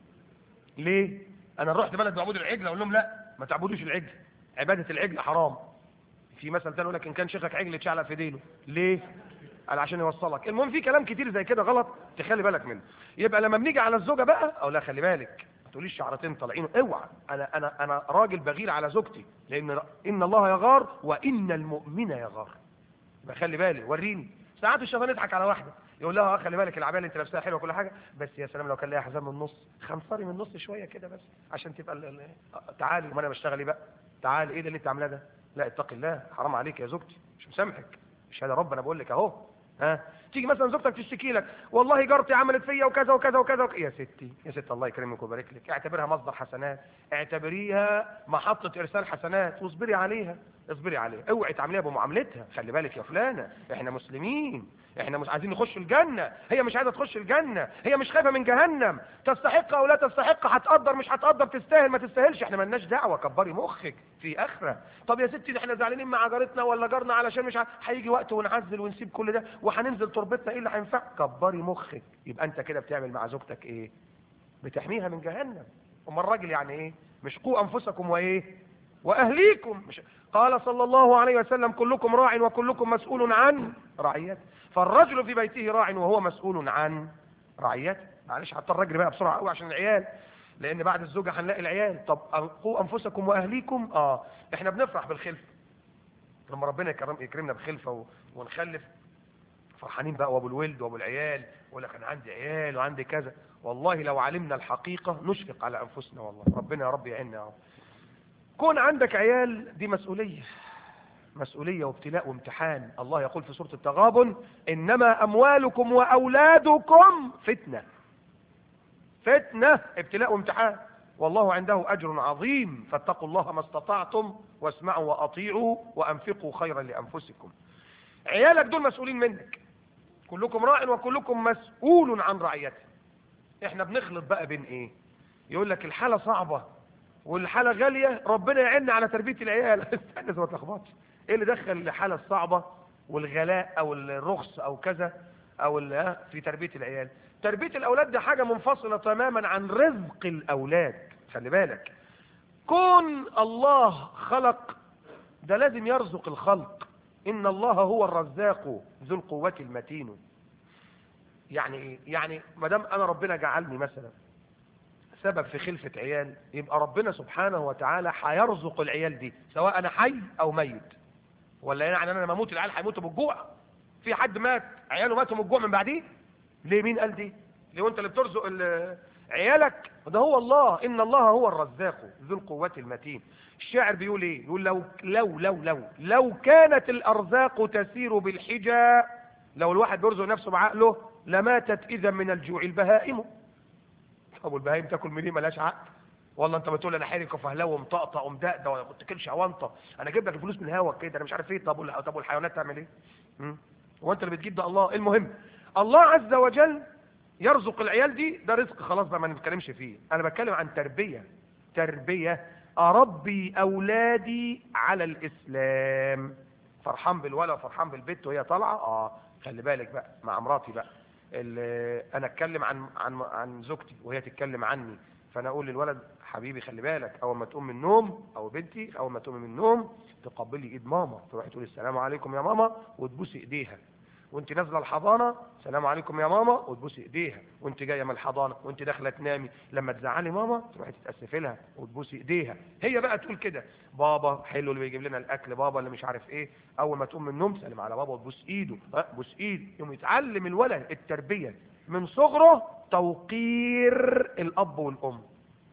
ليه انا رحت بلد بيعبدوا العجل اقول لهم لا ما تعبدوش العجل عباده العجل حرام في مثل تاني يقول لك ان كان شيخك عجل تشعلق في ديله ليه قال عشان يوصلك المهم في كلام كتير زي كده غلط تخلي بالك منه يبقى لما بنيجي على الزوجه بقى او لا خلي بالك ما تقوليش شعرتين طالعين اوعى انا انا انا راجل بغير على زوجتي لان ان الله يغار وان المؤمن يغار يبقى خلي بالي وريني ساعات الشيطان يضحك على واحده يقول لها اه خلي بالك العبايه اللي انت لابسها حلوه كل حاجه بس يا سلام لو كان ليها حزام من النص خنصري من النص شويه كده بس عشان تبقى ال- ال- آه، تعالي وما انا بشتغل ايه بقى تعالي ايه ده اللي انت عاملاه ده لا اتقي الله حرام عليك يا زوجتي مش مسامحك مش هذا ربنا بقول لك اهو ها تيجي مثلا زوجتك تشتكي لك والله جارتي عملت فيا وكذا وكذا وكذا وك... يا ستي يا ست الله يكرمك ويبارك لك اعتبرها مصدر حسنات اعتبريها محطة ارسال حسنات واصبري عليها اصبري عليها اوعي تعامليها بمعاملتها خلي بالك يا فلانة احنا مسلمين احنا مش عايزين نخش الجنة هي مش عايزة تخش الجنة هي مش خايفة من جهنم تستحق او لا تستحق هتقدر مش هتقدر تستاهل ما تستاهلش احنا ملناش دعوة كبري مخك في اخرة طب يا ستي ده احنا زعلانين مع جارتنا ولا جارنا علشان مش ع- هيجي وقت ونعزل ونسيب كل ده وهننزل تربتنا ايه اللي هينفع كبري مخك يبقى انت كده بتعمل مع زوجتك ايه بتحميها من جهنم اما الراجل يعني ايه مش قوا انفسكم وايه واهليكم مش قال صلى الله عليه وسلم كلكم راع وكلكم مسؤول عن رعيته فالرجل في بيته راع وهو مسؤول عن رعيته معلش حتى الراجل بقى بسرعه قوي عشان العيال لان بعد الزوجه هنلاقي العيال طب قوا انفسكم واهليكم اه احنا بنفرح بالخلفه لما ربنا يكرم يكرمنا بخلفه و- ونخلف فرحانين بقى وابو الولد وابو العيال ويقول لك انا عندي عيال وعندي كذا والله لو علمنا الحقيقة نشفق على انفسنا والله ربنا يا رب يعيننا يا رب كون عندك عيال دي مسؤولية مسؤولية وابتلاء وامتحان الله يقول في سورة التغابن انما اموالكم واولادكم فتنة فتنة ابتلاء وامتحان والله عنده اجر عظيم فاتقوا الله ما استطعتم واسمعوا واطيعوا وانفقوا خيرا لانفسكم عيالك دول مسؤولين منك كلكم راع وكلكم مسؤول عن رعيته احنا بنخلط بقى بين ايه يقول لك الحالة صعبة والحالة غالية ربنا يعيننا على تربية العيال استنى ما تلخبطش ايه اللي دخل الحالة الصعبة والغلاء او الرخص او كذا او ال- ها، في تربية العيال تربية الاولاد دي حاجة منفصلة تماما عن رزق الاولاد خلي بالك كون الله خلق ده لازم يرزق الخلق ان الله هو الرزاق ذو القوة المتين يعني ايه يعني ما دام انا ربنا جعلني مثلا سبب في خلفة عيال يبقى ربنا سبحانه وتعالى هيرزق العيال دي سواء انا حي او ميت ولا يعني انا لما اموت العيال هيموتوا بالجوع في حد مات عياله ماتوا من الجوع من بعديه ليه مين قال دي ليه وانت اللي بترزق ال- عيالك ده هو الله ان الله هو الرزاق ذو القوة المتين الشاعر بيقول ايه يقول لو لو لو لو لو كانت الارزاق تسير بالحجى لو الواحد بيرزق نفسه بعقله لماتت اذا من الجوع البهائم طب والبهايم تاكل منين ملهاش عقل والله انت بتقول انا حرك وفهلوه ومطقطق ومدقدق وما بتاكلش عوانطه انا اجيب لك الفلوس من هوا كده انا مش عارف ايه طب وال- طب والحيوانات تعمل ايه مم؟ هو انت اللي بتجيب ده الله المهم الله عز وجل يرزق العيال دي ده رزق خلاص بقى ما نتكلمش فيه انا بتكلم عن تربيه تربيه اربي اولادي على الاسلام فرحان بالولد وفرحان بالبنت وهي طالعه اه خلي بالك بقى مع مراتي بقى ال- انا اتكلم عن عن عن زوجتي وهي تتكلم عني فانا اقول للولد حبيبي خلي بالك اول ما تقوم من النوم او بنتي اول ما تقوم من النوم تقبلي ايد ماما تروحي تقولي السلام عليكم يا ماما وتبوسي ايديها وانت نازله الحضانه سلام عليكم يا ماما وتبوسي ايديها وانت جايه من الحضانه وانت داخله تنامي لما تزعلي ماما تروحي تتاسفي لها وتبوسي ايديها هي بقى تقول كده بابا حلو اللي بيجيب لنا الاكل بابا اللي مش عارف ايه اول ما تقوم من النوم سلم على بابا وتبوس ايده ها بوس ايده يوم يتعلم الولد التربيه من صغره توقير الاب والام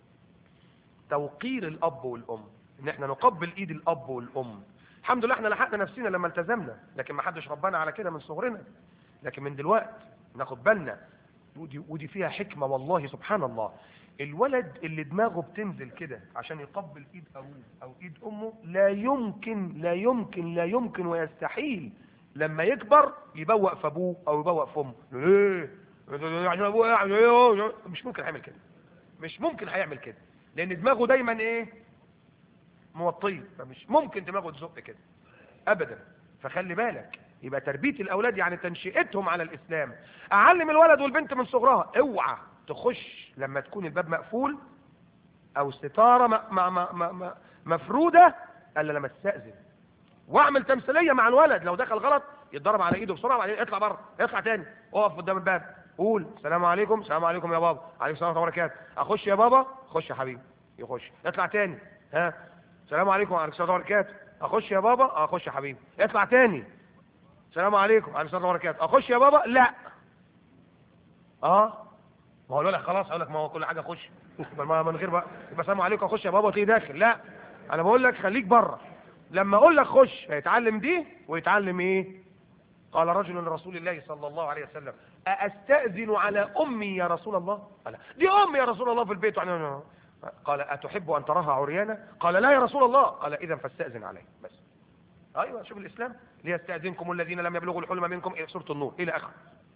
توقير الاب والام ان احنا نقبل ايد الاب والام الحمد لله احنا لحقنا نفسنا لما التزمنا لكن ما حدش ربنا على كده من صغرنا لكن من دلوقت ناخد بالنا ودي, ودي فيها حكمة والله سبحان الله الولد اللي دماغه بتنزل كده عشان يقبل ايد ابوه او ايد امه لا يمكن لا يمكن لا يمكن ويستحيل لما يكبر يبوق في ابوه او يبوق في امه ليه عشان ابوه يعني ايه مش ممكن هيعمل كده مش ممكن هيعمل كده لان دماغه دايما ايه موطيه فمش ممكن دماغه تزق كده ابدا فخلي بالك يبقى تربيه الاولاد يعني تنشئتهم على الاسلام اعلم الولد والبنت من صغرها اوعى تخش لما تكون الباب مقفول او ستاره م م م م مفروده الا لما تستاذن واعمل تمثيليه مع الولد لو دخل غلط يتضرب على ايده بسرعه وبعدين اطلع بره اطلع تاني اقف قدام الباب قول السلام عليكم السلام عليكم يا بابا عليكم السلام ورحمه الله وبركاته اخش يا بابا خش يا حبيبي يخش اطلع تاني ها السلام عليكم وعليكم السلام ورحمه الله وبركاته اخش يا بابا اخش يا حبيبي اطلع تاني السلام عليكم وعليكم السلام ورحمه الله وبركاته اخش يا بابا لا اه ما هو لك خلاص اقول لك ما هو كل حاجه اخش ما من غير بقى يبقى السلام عليكم اخش يا بابا وتلاقيه داخل لا انا بقول لك خليك بره لما اقول لك خش هيتعلم دي ويتعلم ايه قال رجل لرسول الله صلى الله عليه وسلم أأستأذن على أمي يا رسول الله قال دي أمي يا رسول الله في البيت يعني قال أتحب أن تراها عريانة قال لا يا رسول الله قال إذا فاستأذن عليه بس أيوة شوف الإسلام ليستأذنكم الذين لم يبلغوا الحلم منكم إلى سورة النور إلى آخره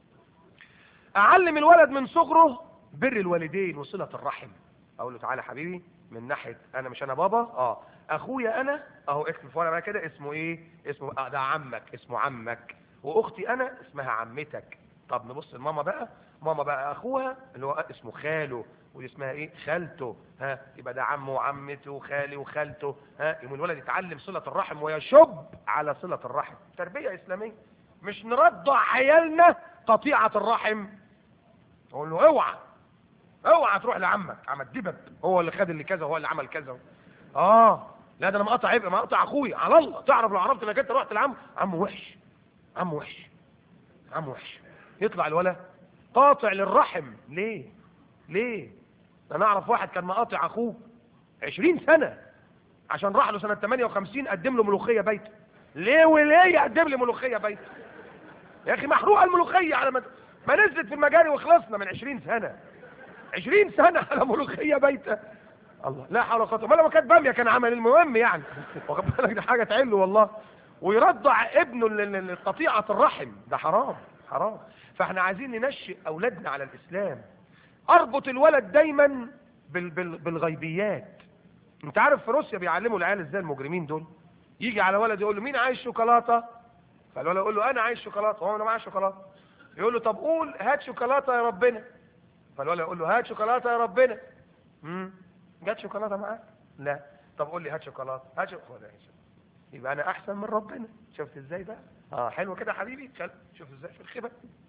أعلم الولد من صغره بر الوالدين وصلة الرحم أقول له تعالى حبيبي من ناحية أنا مش أنا بابا آه أخويا أنا أهو اكتب في ورقة كده اسمه إيه اسمه آه ده عمك اسمه عمك واختي انا اسمها عمتك طب نبص لماما بقى ماما بقى اخوها اللي هو اسمه خاله ودي اسمها ايه خالته ها يبقى ده عمه وعمته وخالي وخالته ها يقوم الولد يتعلم صلة الرحم ويشب على صلة الرحم تربية اسلامية مش نرضع عيالنا قطيعة الرحم اقول له اوعى اوعى تروح لعمك عم الدبب هو اللي خد اللي كذا هو اللي عمل كذا اه لا ده انا مقطع عبء مقطع اخويا على الله تعرف لو عرفت انك انت رحت لعم عم وحش عم وحش عم وحش يطلع الولد قاطع للرحم ليه ليه انا اعرف واحد كان مقاطع اخوه عشرين سنة عشان راح له سنة 58 قدم له ملوخية بيته ليه وليه يقدم لي ملوخية بيته يا اخي محروقة الملوخية على ما ما نزلت في المجاري وخلصنا من عشرين سنة عشرين سنة على ملوخية بيته الله لا حول ولا قوة ما لو كانت بامية كان عمل المهم يعني واخد بالك دي حاجة تعله والله ويرضع ابنه لقطيعة الرحم ده حرام حرام فاحنا عايزين ننشئ اولادنا على الاسلام اربط الولد دايما بال بال بالغيبيات انت عارف في روسيا بيعلموا العيال ازاي المجرمين دول يجي على ولد يقول له مين عايز شوكولاته فالولد يقول له انا عايز شوكولاته هو انا معايا شوكولاته يقول له طب قول هات شوكولاته يا ربنا فالولد يقول له هات شوكولاته يا ربنا امم جت شوكولاته معاك لا طب قول لي هات شوكولاته هات شوكولاته يبقى انا احسن من ربنا شفت ازاي بقى اه حلو كده حبيبي شوف ازاي في الخبر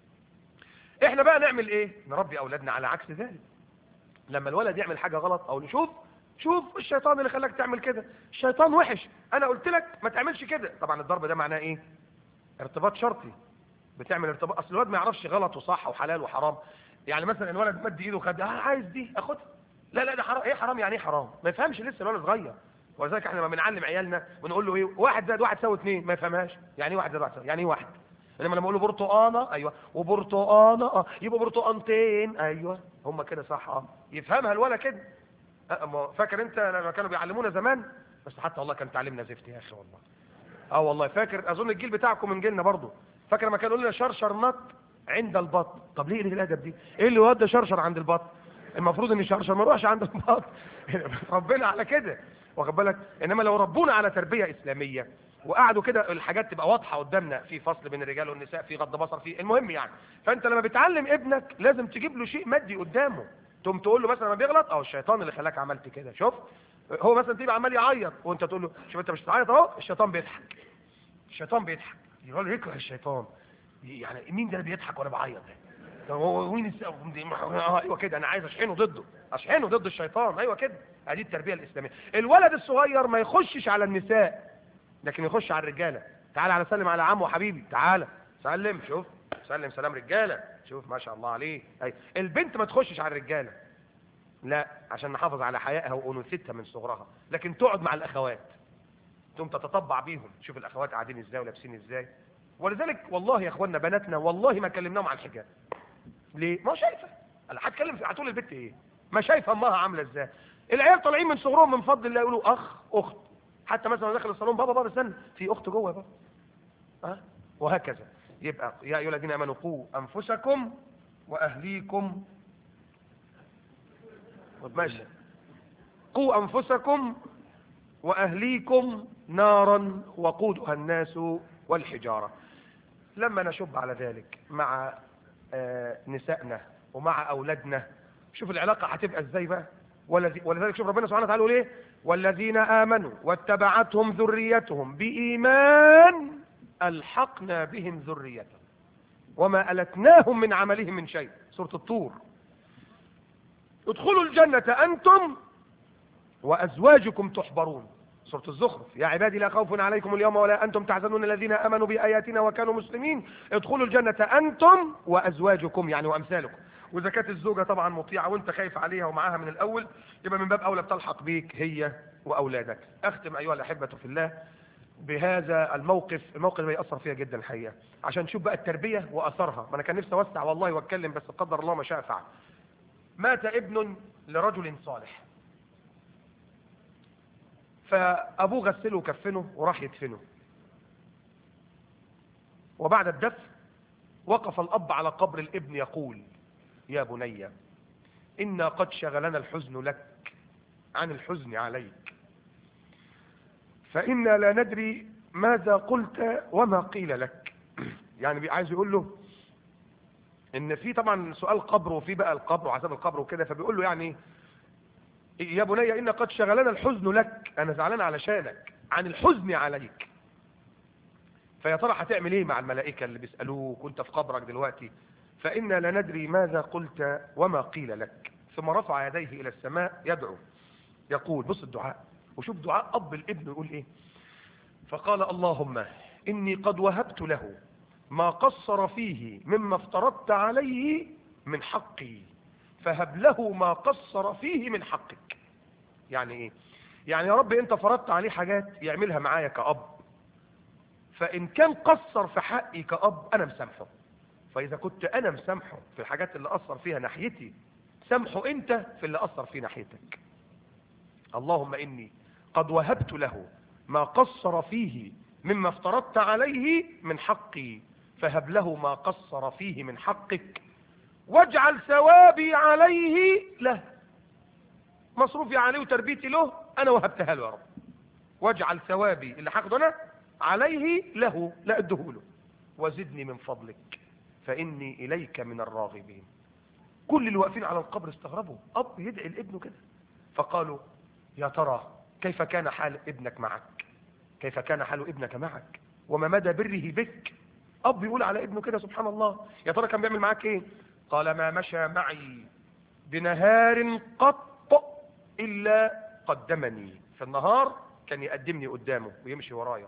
احنا بقى نعمل ايه نربي اولادنا على عكس ذلك لما الولد يعمل حاجه غلط او نشوف شوف الشيطان اللي خلاك تعمل كده الشيطان وحش انا قلت لك ما تعملش كده طبعا الضرب ده معناه ايه ارتباط شرطي بتعمل ارتباط اصل الولد ما يعرفش غلط وصح وحلال وحرام يعني مثلا الولد مد ايده وخد اه عايز دي اخدها لا لا ده حرام ايه حرام يعني ايه حرام ما يفهمش لسه الولد صغير ولذلك احنا لما بنعلم عيالنا ونقول له ايه واحد زائد واحد يساوي اثنين ما يفهمهاش يعني ايه واحد زائد واحد يساوي يعني ايه واحد انما لما اقول له برتقانه ايوه وبرتقانه اه يبقى برتقانتين ايوه هم كده صح اه يفهمها الولد كده أه فاكر انت لما كانوا بيعلمونا زمان بس حتى والله كان تعليمنا زفت يا اخي والله اه والله فاكر اظن الجيل بتاعكم من جيلنا برضه فاكر لما كانوا يقولوا لنا شرشر نط عند البطن طب ليه الادب دي ايه اللي ودى شرشر عند البطن المفروض ان الشرشر ما يروحش عند البطن ربنا على كده واخد بالك انما لو ربونا على تربيه اسلاميه وقعدوا كده الحاجات تبقى واضحه قدامنا في فصل بين الرجال والنساء في غض بصر في المهم يعني فانت لما بتعلم ابنك لازم تجيب له شيء مادي قدامه تقوم تقول له مثلا لما بيغلط او الشيطان اللي خلاك عملت كده شوف هو مثلا تبقى عمال يعيط وانت تقول له شوف انت مش بتعيط اهو الشيطان بيضحك الشيطان بيضحك يقول يكره الشيطان يعني مين ده اللي بيضحك وانا بعيط ده هو وين اه ايوه كده انا عايز اشحنه ضده اشحنه ضد الشيطان ايوه كده ادي التربيه الاسلاميه الولد الصغير ما يخشش على النساء لكن يخش على الرجاله تعال على سلم على عمو حبيبي تعالى سلم شوف سلم سلام رجاله شوف ما شاء الله عليه اي البنت ما تخشش على الرجاله لا عشان نحافظ على حيائها وانوثتها من صغرها لكن تقعد مع الاخوات تقوم تتطبع بيهم شوف الاخوات قاعدين ازاي ولابسين ازاي ولذلك والله يا اخواننا بناتنا والله ما كلمناهم عن الحجاب ليه ما شايفه انا هتكلم في هتقول البنت ايه ما شايفه امها عامله ازاي العيال طالعين من صغرهم من فضل الله يقولوا اخ اخت حتى مثلا داخل الصالون بابا بابا استنى في اخت جوه بابا ها وهكذا يبقى يا ايها الذين امنوا قوا انفسكم واهليكم ماشي قوا انفسكم واهليكم نارا وقودها الناس والحجاره لما نشب على ذلك مع آه، نسائنا ومع أولادنا شوف العلاقة هتبقى ازاي بقى والذي- ولذلك شوف ربنا سبحانه وتعالى يقول ايه والذين آمنوا واتبعتهم ذريتهم بإيمان ألحقنا بهم ذريتهم وما ألتناهم من عملهم من شيء سورة الطور ادخلوا الجنة أنتم وأزواجكم تحبرون سورة الزخرف يا عبادي لا خوف عليكم اليوم ولا أنتم تحزنون الذين آمنوا بآياتنا وكانوا مسلمين ادخلوا الجنة أنتم وأزواجكم يعني وأمثالكم وإذا كانت الزوجة طبعا مطيعة وأنت خايف عليها ومعاها من الأول يبقى من باب أولى بتلحق بيك هي وأولادك أختم أيها الأحبة في الله بهذا الموقف الموقف ده يأثر فيها جدا الحقيقة عشان نشوف بقى التربية وأثرها ما أنا كان نفسي أوسع والله وأتكلم بس قدر الله ما شاء فعل مات ابن لرجل صالح فأبوه غسله وكفنه وراح يدفنه وبعد الدفن وقف الأب على قبر الابن يقول يا بني إنا قد شغلنا الحزن لك عن الحزن عليك فإنا لا ندري ماذا قلت وما قيل لك يعني بي- عايز يقول له ان في طبعا سؤال قبر وفي بقى القبر وعذاب القبر وكده فبيقول له يعني يا بني إن قد شغلنا الحزن لك أنا زعلان علشانك عن الحزن عليك فيا ترى هتعمل ايه مع الملائكة اللي بيسألوك وانت في قبرك دلوقتي فإنا لا ندري ماذا قلت وما قيل لك ثم رفع يديه إلى السماء يدعو يقول بص الدعاء وشوف دعاء أب الابن يقول ايه فقال اللهم إني قد وهبت له ما قصر فيه مما افترضت عليه من حقي فهب له ما قصر فيه من حقك يعني ايه يعني يا رب انت فرضت عليه حاجات يعملها معايا كأب فإن كان قصر في حقي كأب أنا مسامحه فإذا كنت أنا مسامحه في الحاجات اللي أثر فيها ناحيتي سامحه أنت في اللي أثر فيه ناحيتك اللهم إني قد وهبت له ما قصر فيه مما افترضت عليه من حقي فهب له ما قصر فيه من حقك واجعل ثوابي عليه له مصروفي عليه وتربيتي له انا وهبتها له يا رب واجعل ثوابي اللي هاخده انا عليه له لا ادهوله وزدني من فضلك فاني اليك من الراغبين كل اللي واقفين على القبر استغربوا اب يدعي لابنه كده فقالوا يا ترى كيف كان حال ابنك معك كيف كان حال ابنك معك وما مدى بره بك اب يقول على ابنه كده سبحان الله يا ترى كان بيعمل معاك ايه قال ما مشى معي بنهار قط الا قدمني في النهار كان يقدمني قدامه ويمشي ورايا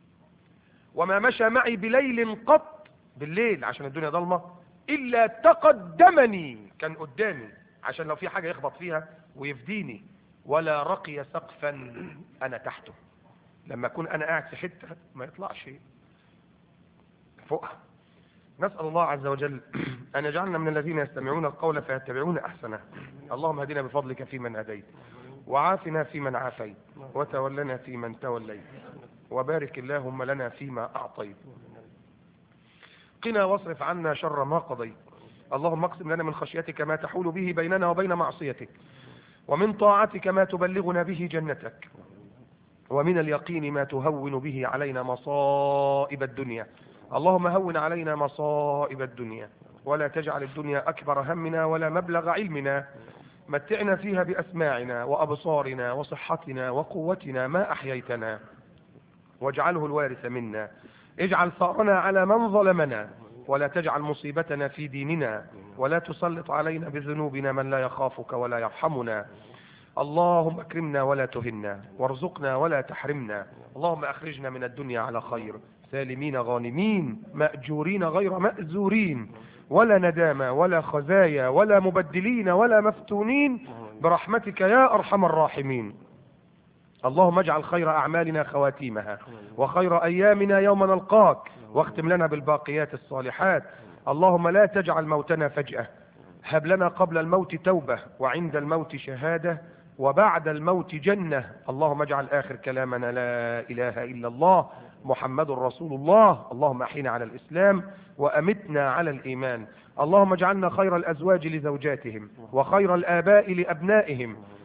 وما مشى معي بليل قط بالليل عشان الدنيا ضلمه الا تقدمني كان قدامي عشان لو في حاجه يخبط فيها ويفديني ولا رقي سقفا انا تحته لما اكون انا قاعد في حته ما يطلعش فوقها نسأل الله عز وجل أن يجعلنا من الذين يستمعون القول فيتبعون أحسنه اللهم هدنا بفضلك فيمن هديت وعافنا فيمن عافيت وتولنا فيمن توليت وبارك اللهم لنا فيما أعطيت قنا واصرف عنا شر ما قضيت اللهم اقسم لنا من خشيتك ما تحول به بيننا وبين معصيتك ومن طاعتك ما تبلغنا به جنتك ومن اليقين ما تهون به علينا مصائب الدنيا اللهم هون علينا مصائب الدنيا ولا تجعل الدنيا أكبر همنا ولا مبلغ علمنا متعنا فيها بأسماعنا وأبصارنا وصحتنا وقوتنا ما أحييتنا واجعله الوارث منا اجعل ثأرنا على من ظلمنا ولا تجعل مصيبتنا في ديننا ولا تسلط علينا بذنوبنا من لا يخافك ولا يرحمنا اللهم اكرمنا ولا تهنا وارزقنا ولا تحرمنا اللهم اخرجنا من الدنيا على خير سالمين غانمين مأجورين غير مأزورين ولا ندامة ولا خزايا ولا مبدلين ولا مفتونين برحمتك يا أرحم الراحمين اللهم اجعل خير أعمالنا خواتيمها وخير أيامنا يوم نلقاك واختم لنا بالباقيات الصالحات اللهم لا تجعل موتنا فجأة هب لنا قبل الموت توبة وعند الموت شهادة وبعد الموت جنة اللهم اجعل آخر كلامنا لا إله إلا الله محمد رسول الله اللهم أحينا على الإسلام وأمتنا على الإيمان اللهم اجعلنا خير الأزواج لزوجاتهم وخير الآباء لأبنائهم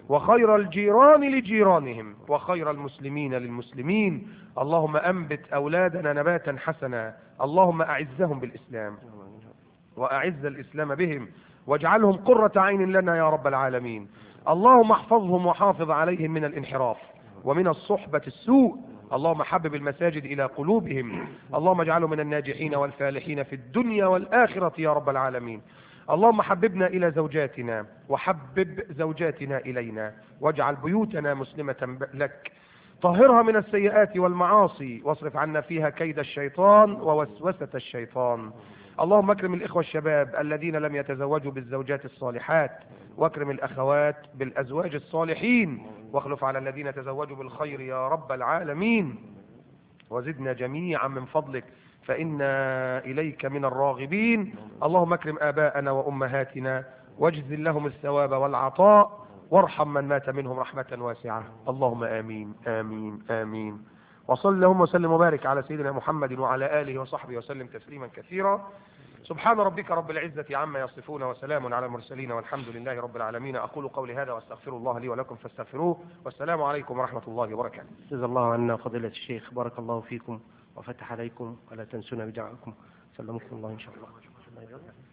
وخير الجيران لجيرانهم وخير المسلمين للمسلمين اللهم أنبت أولادنا نباتا حسنا اللهم أعزهم بالإسلام وأعز الإسلام بهم واجعلهم قرة عين لنا يا رب العالمين اللهم احفظهم وحافظ عليهم من الانحراف ومن الصحبة السوء اللهم حبب المساجد إلى قلوبهم اللهم اجعلهم من الناجحين والفالحين في الدنيا والآخرة يا رب العالمين اللهم حببنا إلى زوجاتنا وحبب زوجاتنا إلينا واجعل بيوتنا مسلمة لك طهرها من السيئات والمعاصي واصرف عنا فيها كيد الشيطان ووسوسة الشيطان اللهم اكرم الإخوة الشباب الذين لم يتزوجوا بالزوجات الصالحات واكرم الأخوات بالأزواج الصالحين واخلف على الذين تزوجوا بالخير يا رب العالمين وزدنا جميعا من فضلك فإنا إليك من الراغبين اللهم اكرم آباءنا وأمهاتنا واجزل لهم الثواب والعطاء وارحم من مات منهم رحمة واسعة اللهم آمين آمين آمين وصل اللهم وسلم وبارك على سيدنا محمد وعلى آله وصحبه وسلم تسليما كثيرا سبحان ربك رب العزة عما يصفون وسلام على المرسلين والحمد لله رب العالمين أقول قولي هذا واستغفر الله لي ولكم فاستغفروه والسلام عليكم ورحمة الله وبركاته جزا الله عنا فضيلة الشيخ بارك الله فيكم وفتح عليكم ولا تنسونا بدعائكم سلمكم الله إن شاء الله